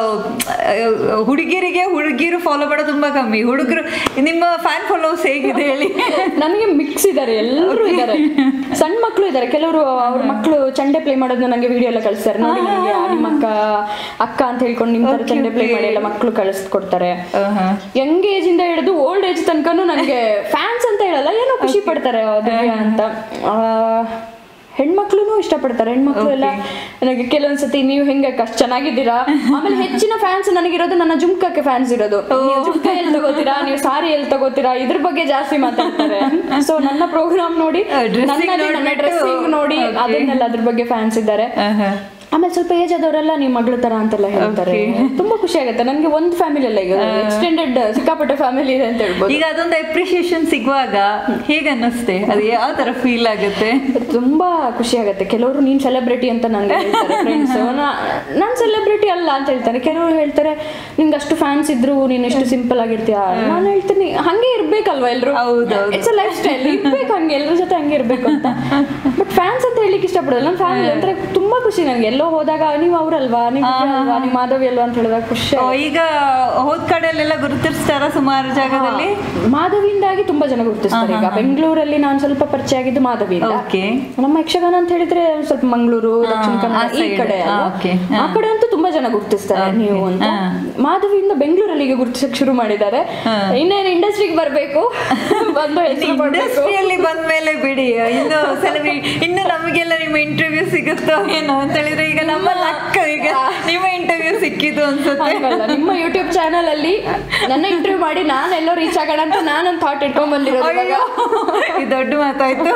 ಆ, ಹುಡುಗಿರಿಗೆ ಹುಡುಗಿರು ಫಾಲೋ ಮಾಡೋದು ತುಂಬಾ ಕಮ್ಮಿ ಹುಡುಗರು ನಿಮ್ಮ ಫ್ಯಾನ್ ಫಾಲೋವರ್ಸ್ ಹೇಗಿದೆ ಹೇಳಿ ನನಗೆ ಮಿಕ್ಸ್ ಇದ್ದಾರೆ ಎಲ್ಲರೂ ಇದ್ದಾರೆ ಸಣ್ಣ ಮಕ್ಕಳು ಇದ್ದಾರೆ ಕೆಲವರು ಅವ್ರ ಮಕ್ಕಳು ಚಂಡೆ ಪ್ಲೇ ಮಾಡೋದು ನನಗೆ ವಿಡಿಯೋ ಎಲ್ಲ ಕಳಿಸ್ತಾರೆ ನೋಡಿ ನನಗೆ ನಿಮ್ಮ ಅಕ್ಕ ಅಕ್ಕ ಅಂತ ಹೇಳ್ಕೊಂಡು ನಿಮ್ಮ ತರ ಚಂಡೆ ಪ್ಲೇ ಮಾಡಿ ಎಲ್ಲ ಮಕ್ಕಳು ಕಳಿಸ್ಕೊಡ್ತಾರೆ ಯಂಗ್ ಏಜ್ ಇಂದ ಹಿಡಿದು ಓಲ್ಡ್ ಏಜ್ ತನಕನೂ ನನಗೆ ಫ್ಯಾನ್ಸ್ ಅಂತ ಹೇಳಲ್ಲ ಏನೋ ಖುಷಿ ಪಡ್ತಾರೆ ಆ ದಿವ್ಯಾ ಅಂತ ಆ, ಹೆಣ್ಮಕ್ಳು ಇಷ್ಟಪಡ್ತಾರೆ ಹೆಣ್ಮಕ್ಳು ಎಲ್ಲ ನನಗೆ ಕೆಲವೊಂದ್ಸತಿ ನೀವು ಹೆಂಗೆ ಅಷ್ಟು ಚೆನ್ನಾಗಿದ್ದೀರಾ ಆಮೇಲೆ ಹೆಚ್ಚಿನ ಫ್ಯಾನ್ಸ್ ನನಗಿರೋದು ನನ್ನ ಜುಮ್ಕಕ್ಕೆ ಫ್ಯಾನ್ಸ್ ಇರೋದು ನೀವು ಜುಮ್ಕ ಎಲ್ಲಿ ತಗೋತೀರಾ ನೀವು ಸಾರಿ ಎಲ್ಲಿ ತಗೋತೀರಾ ಇದ್ರ ಬಗ್ಗೆ ಜಾಸ್ತಿ ಮಾತಾಡ್ತಾರೆ ಸೊ ನನ್ನ ಪ್ರೋಗ್ರಾಮ್ ನೋಡಿ dressing ನನ್ನದೇ ನನ್ನ ನೋಡ್ಬಿಟ್ಟು, ಡ್ರೆಸ್ಸಿಂಗ್ ನೋಡಿ okay. ಅದನ್ನೆಲ್ಲ ಅದ್ರ ಬಗ್ಗೆ ಫ್ಯಾನ್ಸ್ ಇದ್ದಾರೆ ಆಮೇಲೆ ಸ್ವಲ್ಪ ಏಜ್ ಆದವರೆಲ್ಲ ನೀವು ಮಗಳ ತರ ಅಂತೆಲ್ಲ ಹೇಳ್ತಾರೆ ತುಂಬಾ ಖುಷಿ ಆಗುತ್ತೆ ನನಗೆ ಒಂದು ಫ್ಯಾಮಿಲಿ ಅಲ್ಲ ಈಗ ಎಕ್ಸ್ಟೆಂಡೆಡ್ ಸಿಕ್ಕಾಪಟ್ಟೆ ಫ್ಯಾಮಿಲಿ ಇದೆ ಅಂತ ಹೇಳ್ಬೋದು ಈಗ ಅದೊಂದು ಅಪ್ರಿಶಿಯೇಷನ್ ಸಿಗುವಾಗ ಹೇಗೆ ಅನ್ನಿಸ್ತೆ ಅದು ಯಾವ ತರ ಫೀಲ್ ಆಗುತ್ತೆ ತುಂಬಾ ಖುಷಿ ಆಗುತ್ತೆ ಕೆಲವರು ನೀನ್ ಸೆಲೆಬ್ರಿಟಿ ಅಂತ ನಂಗೆ ಹೇಳ್ತಾರೆ ಫ್ರೆಂಡ್ಸ್ ನಾನ್ ಸೆಲೆಬ್ರಿಟಿ ಅಲ್ಲ ಅಂತ ಹೇಳ್ತಾರೆ ಕೆಲವರು ಹೇಳ್ತಾರೆ ನಿಂಗೆ ಅಷ್ಟು ಫ್ಯಾನ್ಸ್ ಇದ್ರು ನೀನ್ ಎಷ್ಟು ಸಿಂಪಲ್ ಆಗಿರ್ತೀಯ ನಾನು ಹೇಳ್ತೀನಿ ಹಂಗೆ ಇರ್ಬೇಕಲ್ವಾ ಎಲ್ರು ಹೌದೌದು. ಇಟ್ಸ್ ಲೈಫ್ ಸ್ಟೈಲ್ ಇರ್ಬೇಕು ಹಂಗೆ ಎಲ್ರ ಜೊತೆ ಹಂಗೆ ಇರ್ಬೇಕು ಅಂತ ಬಟ್ ಫ್ಯಾನ್ಸ್ ಅಂತ ಹೇಳಲಿಕ್ಕೆ ಇಷ್ಟಪಡೋಲ್ಲ ನನ್ನ ಫ್ಯಾಮಿಲಿ ಅಂದ್ರೆ ತುಂಬಾ ಖುಷಿ ನನಗೆ ಎಲ್ಲೋ ಹೋದಾಗ ನೀವು ಅವ್ರಲ್ವಾ ನೀವು ಅಲ್ವಾ ನೀವು ಮಾಧವಿ ಅಲ್ವಾ ಅಂತ ಹೇಳಿದಾಗ ಖುಷಿ ಓ, ಈಗ ಹೋದ್ ಕಡೆಯಲ್ಲೆಲ್ಲ ಗುರುತಿಸ್ತಾರ ಸುಮಾರು ಜಾಗದಲ್ಲಿ ಮಾಧವಿಯಿಂದಾಗಿ ತುಂಬಾ ಜನ ಗುರುತಿಸ್ತಾರೆ ಈಗ ಬೆಂಗಳೂರಲ್ಲಿ ನಾನು ಸ್ವಲ್ಪ ಪರಿಚಯ ಆಗಿದ್ದು ಮಾಧವಿಯಿಂದ ಓಕೆ ನಮ್ಮ ಯಕ್ಷಗಾನ ಅಂತ ಹೇಳಿದ್ರೆ ಒಂದ್ ಸ್ವಲ್ಪ ಮಂಗಳೂರು ದಕ್ಷಿಣ ಕನ್ನಡ ಆ ಈ side. ಕಡೆ ಆ, ಅಲ್ವಾ? okay. ಆ ಕಡೆ ಅಂತೂ ತುಂಬಾ ಜನ ಗುರುತಿಸ್ತಾರೆ ನೀವು ಅಂತ ಮಾಧವಿಯಿಂದ ಬೆಂಗಳೂರಲ್ಲಿ ಈಗ ಗುರುತಿಸಕ್ ಶುರು ಮಾಡಿದ್ದಾರೆ ಇನ್ನೇನು ಇಂಡಸ್ಟ್ರಿಗೆ ಬರ್ಬೇಕು ಬಂದು ಹೆಸರು ಪಡ್ಬೇಕು ಇಂಡಸ್ಟ್ರಿಯಲ್ಲಿ ಬಂದ್ಮೇಲೆ ಬಿಡಿ ಇನ್ನು ಸೆಲೆಬ್ರಿ ಇನ್ನು ನಮಗೆಲ್ಲ ನಿಮ್ಮ ಇಂಟರ್ವ್ಯೂ ಸಿಗುತ್ತೋ ಏನೋ ಅಂತ ಹೇಳಿದ್ರೆ ಈಗ ನಮ್ಮ ಲಕ್ ಈಗ ನಿಮ್ಮ ಇಂಟರ್ವ್ಯೂ ಸಿಕ್ಕಿದ್ದು ಅನ್ಸುತ್ತೆ ಹಂಗಲ್ಲ ನಿಮ್ಮ ಯೂಟ್ಯೂಬ್ ಚಾನಲ್ ಅಲ್ಲಿ ನನ್ನ ಇಂಟರ್ವ್ಯೂ ಮಾಡಿ ನಾನು ಎಲ್ಲೋ ರೀಚ್ ಆಗೋಣ ಅಂತ ನಾನೊಂದು ಥಾಟ್ ಇಟ್ಕೊಂಡ್ ಬಂದಿರೋದು ಇವಾಗ. ಅಯ್ಯೋ, ಇದು ದೊಡ್ಡ ಮಾತಾಯ್ತು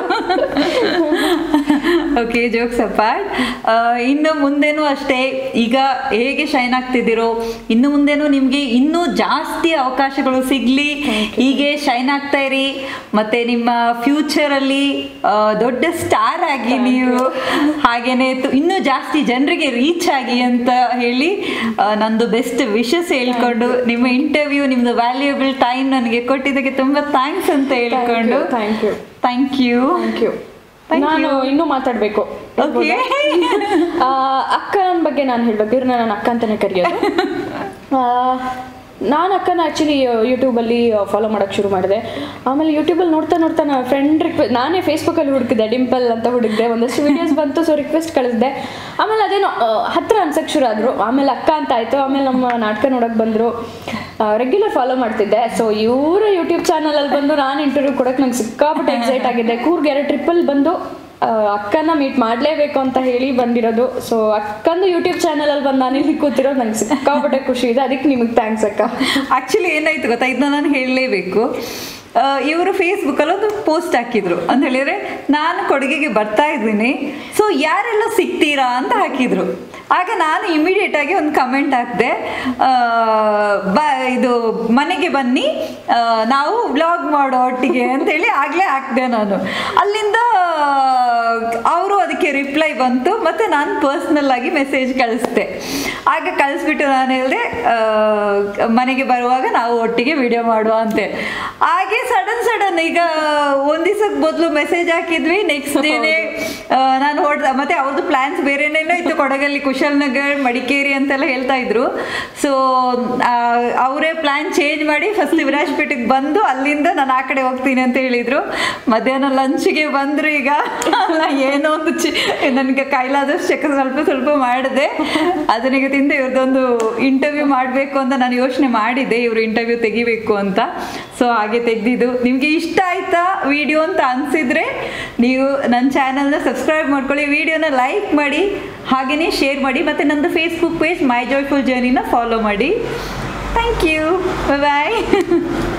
ಓಕೆ ಜೋಕ್ಸ್ ಅಪಾರ್ಟ್ ಇನ್ನು ಮುಂದೇನು ಅಷ್ಟೇ ಈಗ ಹೇಗೆ ಶೈನ್ ಆಗ್ತಿದ್ದೀರೋ ಇನ್ನು ಮುಂದೇನು ನಿಮ್ಗೆ ಇನ್ನೂ ಜಾಸ್ತಿ ಅವಕಾಶಗಳು ಸಿಗ್ಲಿ ಹೀಗೆ ಶೈನ್ ಆಗ್ತಾ ಇರಿ ಮತ್ತೆ ನಿಮ್ಮ ಫ್ಯೂಚರ್ ಅಲ್ಲಿ ಆ, ದೊಡ್ಡ ಸ್ಟಾರ್ ಆಗಿ ನೀವು ಹಾಗೇನೆ ತು- ಇನ್ನೂ ಜಾಸ್ತಿ ಜನರಿಗೆ ರೀಚ್ ಆಗಿ ಅಂತ ಹೇಳಿ ಹೇಳಿ ಆ, ನಂದು ಬೆಸ್ಟ್ ವಿಶಸ್ ಹೇಳ್ಕೊಂಡು ನಿಮ್ಮ ಇಂಟರ್ವ್ಯೂ ನಿಮ್ದು ವ್ಯಾಲ್ಯೂಯಬಲ್ ಟೈಮ್ ನನಗೆ ಕೊಟ್ಟಿದ್ದಕ್ಕೆ ತುಂಬಾ ಥ್ಯಾಂಕ್ಸ್ ಅಂತ ಹೇಳ್ಕೊಂಡು thank you thank you thank you Thank ನಾನು ಇನ್ನೂ ಮಾತಾಡ್ಬೇಕು ಓಕೆ ಆ, ಅಕ್ಕನ ಬಗ್ಗೆ ನಾನು ಹೇಳ್ಬೇಕು ಇವ್ರನ್ನ ನಾನು ಅಕ್ಕ ಅಂತಾನೆ ಕರೆಯೋದು ಆ, ನಾನು ಅಕ್ಕನ ಆ್ಯಕ್ಚುಲಿ ಯೂಟ್ಯೂಬಲ್ಲಿ ಫಾಲೋ ಮಾಡೋಕ್ಕೆ ಶುರು ಮಾಡಿದೆ ಆಮೇಲೆ ಯೂಟ್ಯೂಬಲ್ಲಿ ನೋಡ್ತಾ ನೋಡ್ತಾ ನಾನು ಫ್ರೆಂಡ್ ರಿಕ್ವೆಸ್ಟ್ ನಾನೇ ಫೇಸ್ಬುಕ್ಕಲ್ಲಿ ಹುಡುಕಿದೆ ಡಿಂಪಲ್ ಅಂತ ಹುಡುಕಿದೆ ಒಂದಷ್ಟು ವೀಡಿಯೋಸ್ ಬಂತು ಸೊ ರಿಕ್ವೆಸ್ಟ್ ಕಳಿಸಿದೆ ಆಮೇಲೆ ಅದೇನೋ ಆ, ಹತ್ರ ಅನ್ಸಕ್ಕೆ ಶುರು ಆದರು ಆಮೇಲೆ ಅಕ್ಕ ಅಂತ ಆಯಿತು ಆಮೇಲೆ ನಮ್ಮ ನಾಟಕ ನೋಡೋಕೆ ಬಂದರು ರೆಗ್ಯುಲರ್ ಫಾಲೋ ಮಾಡ್ತಿದ್ದೆ ಸೊ ಇವರ ಯೂಟ್ಯೂಬ್ ಚಾನಲಲ್ಲಿ ಬಂದು ನಾನು ಇಂಟರ್ವ್ಯೂ ಕೊಡೋಕೆ ನಂಗೆ ಸಿಕ್ಕಾಪಟ್ಟೆ ಎಕ್ಸೈಟ್ ಆಗಿದೆ ಕೂರ್ಗೆ ಎರಡು ಟ್ರಿಪ್ಪಲ್ಲಿ ಬಂದು ಆ, ಅಕ್ಕನ ಮೀಟ್ ಮಾಡಲೇಬೇಕು ಅಂತ ಹೇಳಿ ಬಂದಿರೋದು ಸೊ ಅಕ್ಕಂದು ಯೂಟ್ಯೂಬ್ ಚಾನಲಲ್ಲಿ ಬಂದು ನಾನು ಇಲ್ಲಿ ಕೂತಿರೋದು ನಂಗೆ ಸಿಕ್ಕಾಪಟ್ಟೆ ಖುಷಿ ಇದೆ ಅದಕ್ಕೆ ನಿಮಗೆ ಥ್ಯಾಂಕ್ಸ್ ಅಕ್ಕ ಆಕ್ಚುಲಿ ಏನಾಯ್ತು ಗೊತ್ತಾ ಇದನ್ನ ನಾನು ಹೇಳಲೇಬೇಕು ಇವರು ಫೇಸ್ಬುಕ್ಕಲ್ಲಿ ಒಂದು ಪೋಸ್ಟ್ ಹಾಕಿದ್ರು ಅಂತ ಹೇಳಿದ್ರೆ ನಾನು ಕೊಡಗಿಗೆ ಬರ್ತಾ ಇದ್ದೀನಿ ಸೊ ಯಾರೆಲ್ಲ ಸಿಗ್ತೀರಾ ಅಂತ ಹಾಕಿದ್ರು ಆಗ ನಾನು ಇಮಿಡಿಯೇಟ್ ಆಗಿ ಒಂದು ಕಮೆಂಟ್ ಹಾಕಿದೆ ಬ ಇದು ಮನೆಗೆ ಬನ್ನಿ ಆ, ನಾವು ವ್ಲಾಗ್ ಮಾಡೋ ಒಟ್ಟಿಗೆ ಅಂತೇಳಿ ಆಗಲೇ ಹಾಕಿದೆ ನಾನು ಅಲ್ಲಿಂದ ಅವರು ಅದಕ್ಕೆ ರಿಪ್ಲೈ ಬಂತು ಮತ್ತೆ ನಾನು ಪರ್ಸ್ನಲ್ ಆಗಿ ಮೆಸೇಜ್ ಕಳಿಸ್ದೆ ಆಗ ಕಳಿಸ್ಬಿಟ್ಟು ನಾನು ಹೇಳಿದೆ ಮನೆಗೆ ಬರುವಾಗ ನಾವು ಒಟ್ಟಿಗೆ ವಿಡಿಯೋ ಮಾಡುವ ಅಂತೆ ಹಾಗೆ ಸಡನ್ ಸಡನ್ ಈಗ ಒಂದ್ ದಿವಸಕ್ಕೆ ಬದಲು ಮೆಸೇಜ್ ಹಾಕಿದ್ವಿ ನೆಕ್ಸ್ಟ್ ಡೇನೆ ನಾನು ಹೊಡ್ ಮತ್ತೆ ಅವ್ರದ್ದು ಪ್ಲಾನ್ಸ್ ಬೇರೆನೇನೋ ಇತ್ತು ಕೊಡಗಲ್ಲಿ ಕುಶಾಲನಗರ್ ಮಡಿಕೇರಿ ಅಂತೆಲ್ಲ ಹೇಳ್ತಾ ಇದ್ರು ಸೊ ಅವರೇ ಪ್ಲಾನ್ ಚೇಂಜ್ ಮಾಡಿ ಫಸ್ಟ್ ವಿರಾಜ್ಪೇಟೆಗೆ ಬಂದು ಅಲ್ಲಿಂದ ನಾನು ಆ ಕಡೆ ಹೋಗ್ತೀನಿ ಅಂತ ಹೇಳಿದ್ರು ಮಧ್ಯಾಹ್ನ ಲಂಚ್ಗೆ ಬಂದ್ರು ಈಗ ನಾ ಏನೋ ಒಂದು ಚಿ ನನಗೆ ಕೈಲಾದಷ್ಟು ಚೆಕ್ಕ ಸ್ವಲ್ಪ ಸ್ವಲ್ಪ ಮಾಡಿದೆ ಅದನ್ನೀಗ ತಿಂದು ಇವ್ರದ್ದೊಂದು ಇಂಟರ್ವ್ಯೂ ಮಾಡಬೇಕು ಅಂತ ನಾನು ಯೋಚನೆ ಮಾಡಿದ್ದೆ ಇವರು ಇಂಟರ್ವ್ಯೂ ತೆಗಿಬೇಕು ಅಂತ ಸೊ ಹಾಗೆ ತೆಗ್ದಿದ್ದು ನಿಮಗೆ ಇಷ್ಟ ಆಯ್ತಾ ವಿಡಿಯೋ ಅಂತ ಅನಿಸಿದ್ರೆ ನೀವು ನನ್ನ ಚಾನಲ್ನ ಸಬ್ಸ್ಕ್ರೈಬ್ ಮಾಡ್ಕೊಳ್ಳಿ ವಿಡಿಯೋನ ಲೈಕ್ ಮಾಡಿ ಹಾಗೆಯೇ ಶೇರ್ ಮಾಡಿ ಮತ್ತು ನಂದು ಫೇಸ್ಬುಕ್ ಪೇಜ್ ಮೈ ಜಾಯ್ಫುಲ್ ಜರ್ನಿನ ಫಾಲೋ ಮಾಡಿ ಥ್ಯಾಂಕ್ ಯು ಬಾಯ್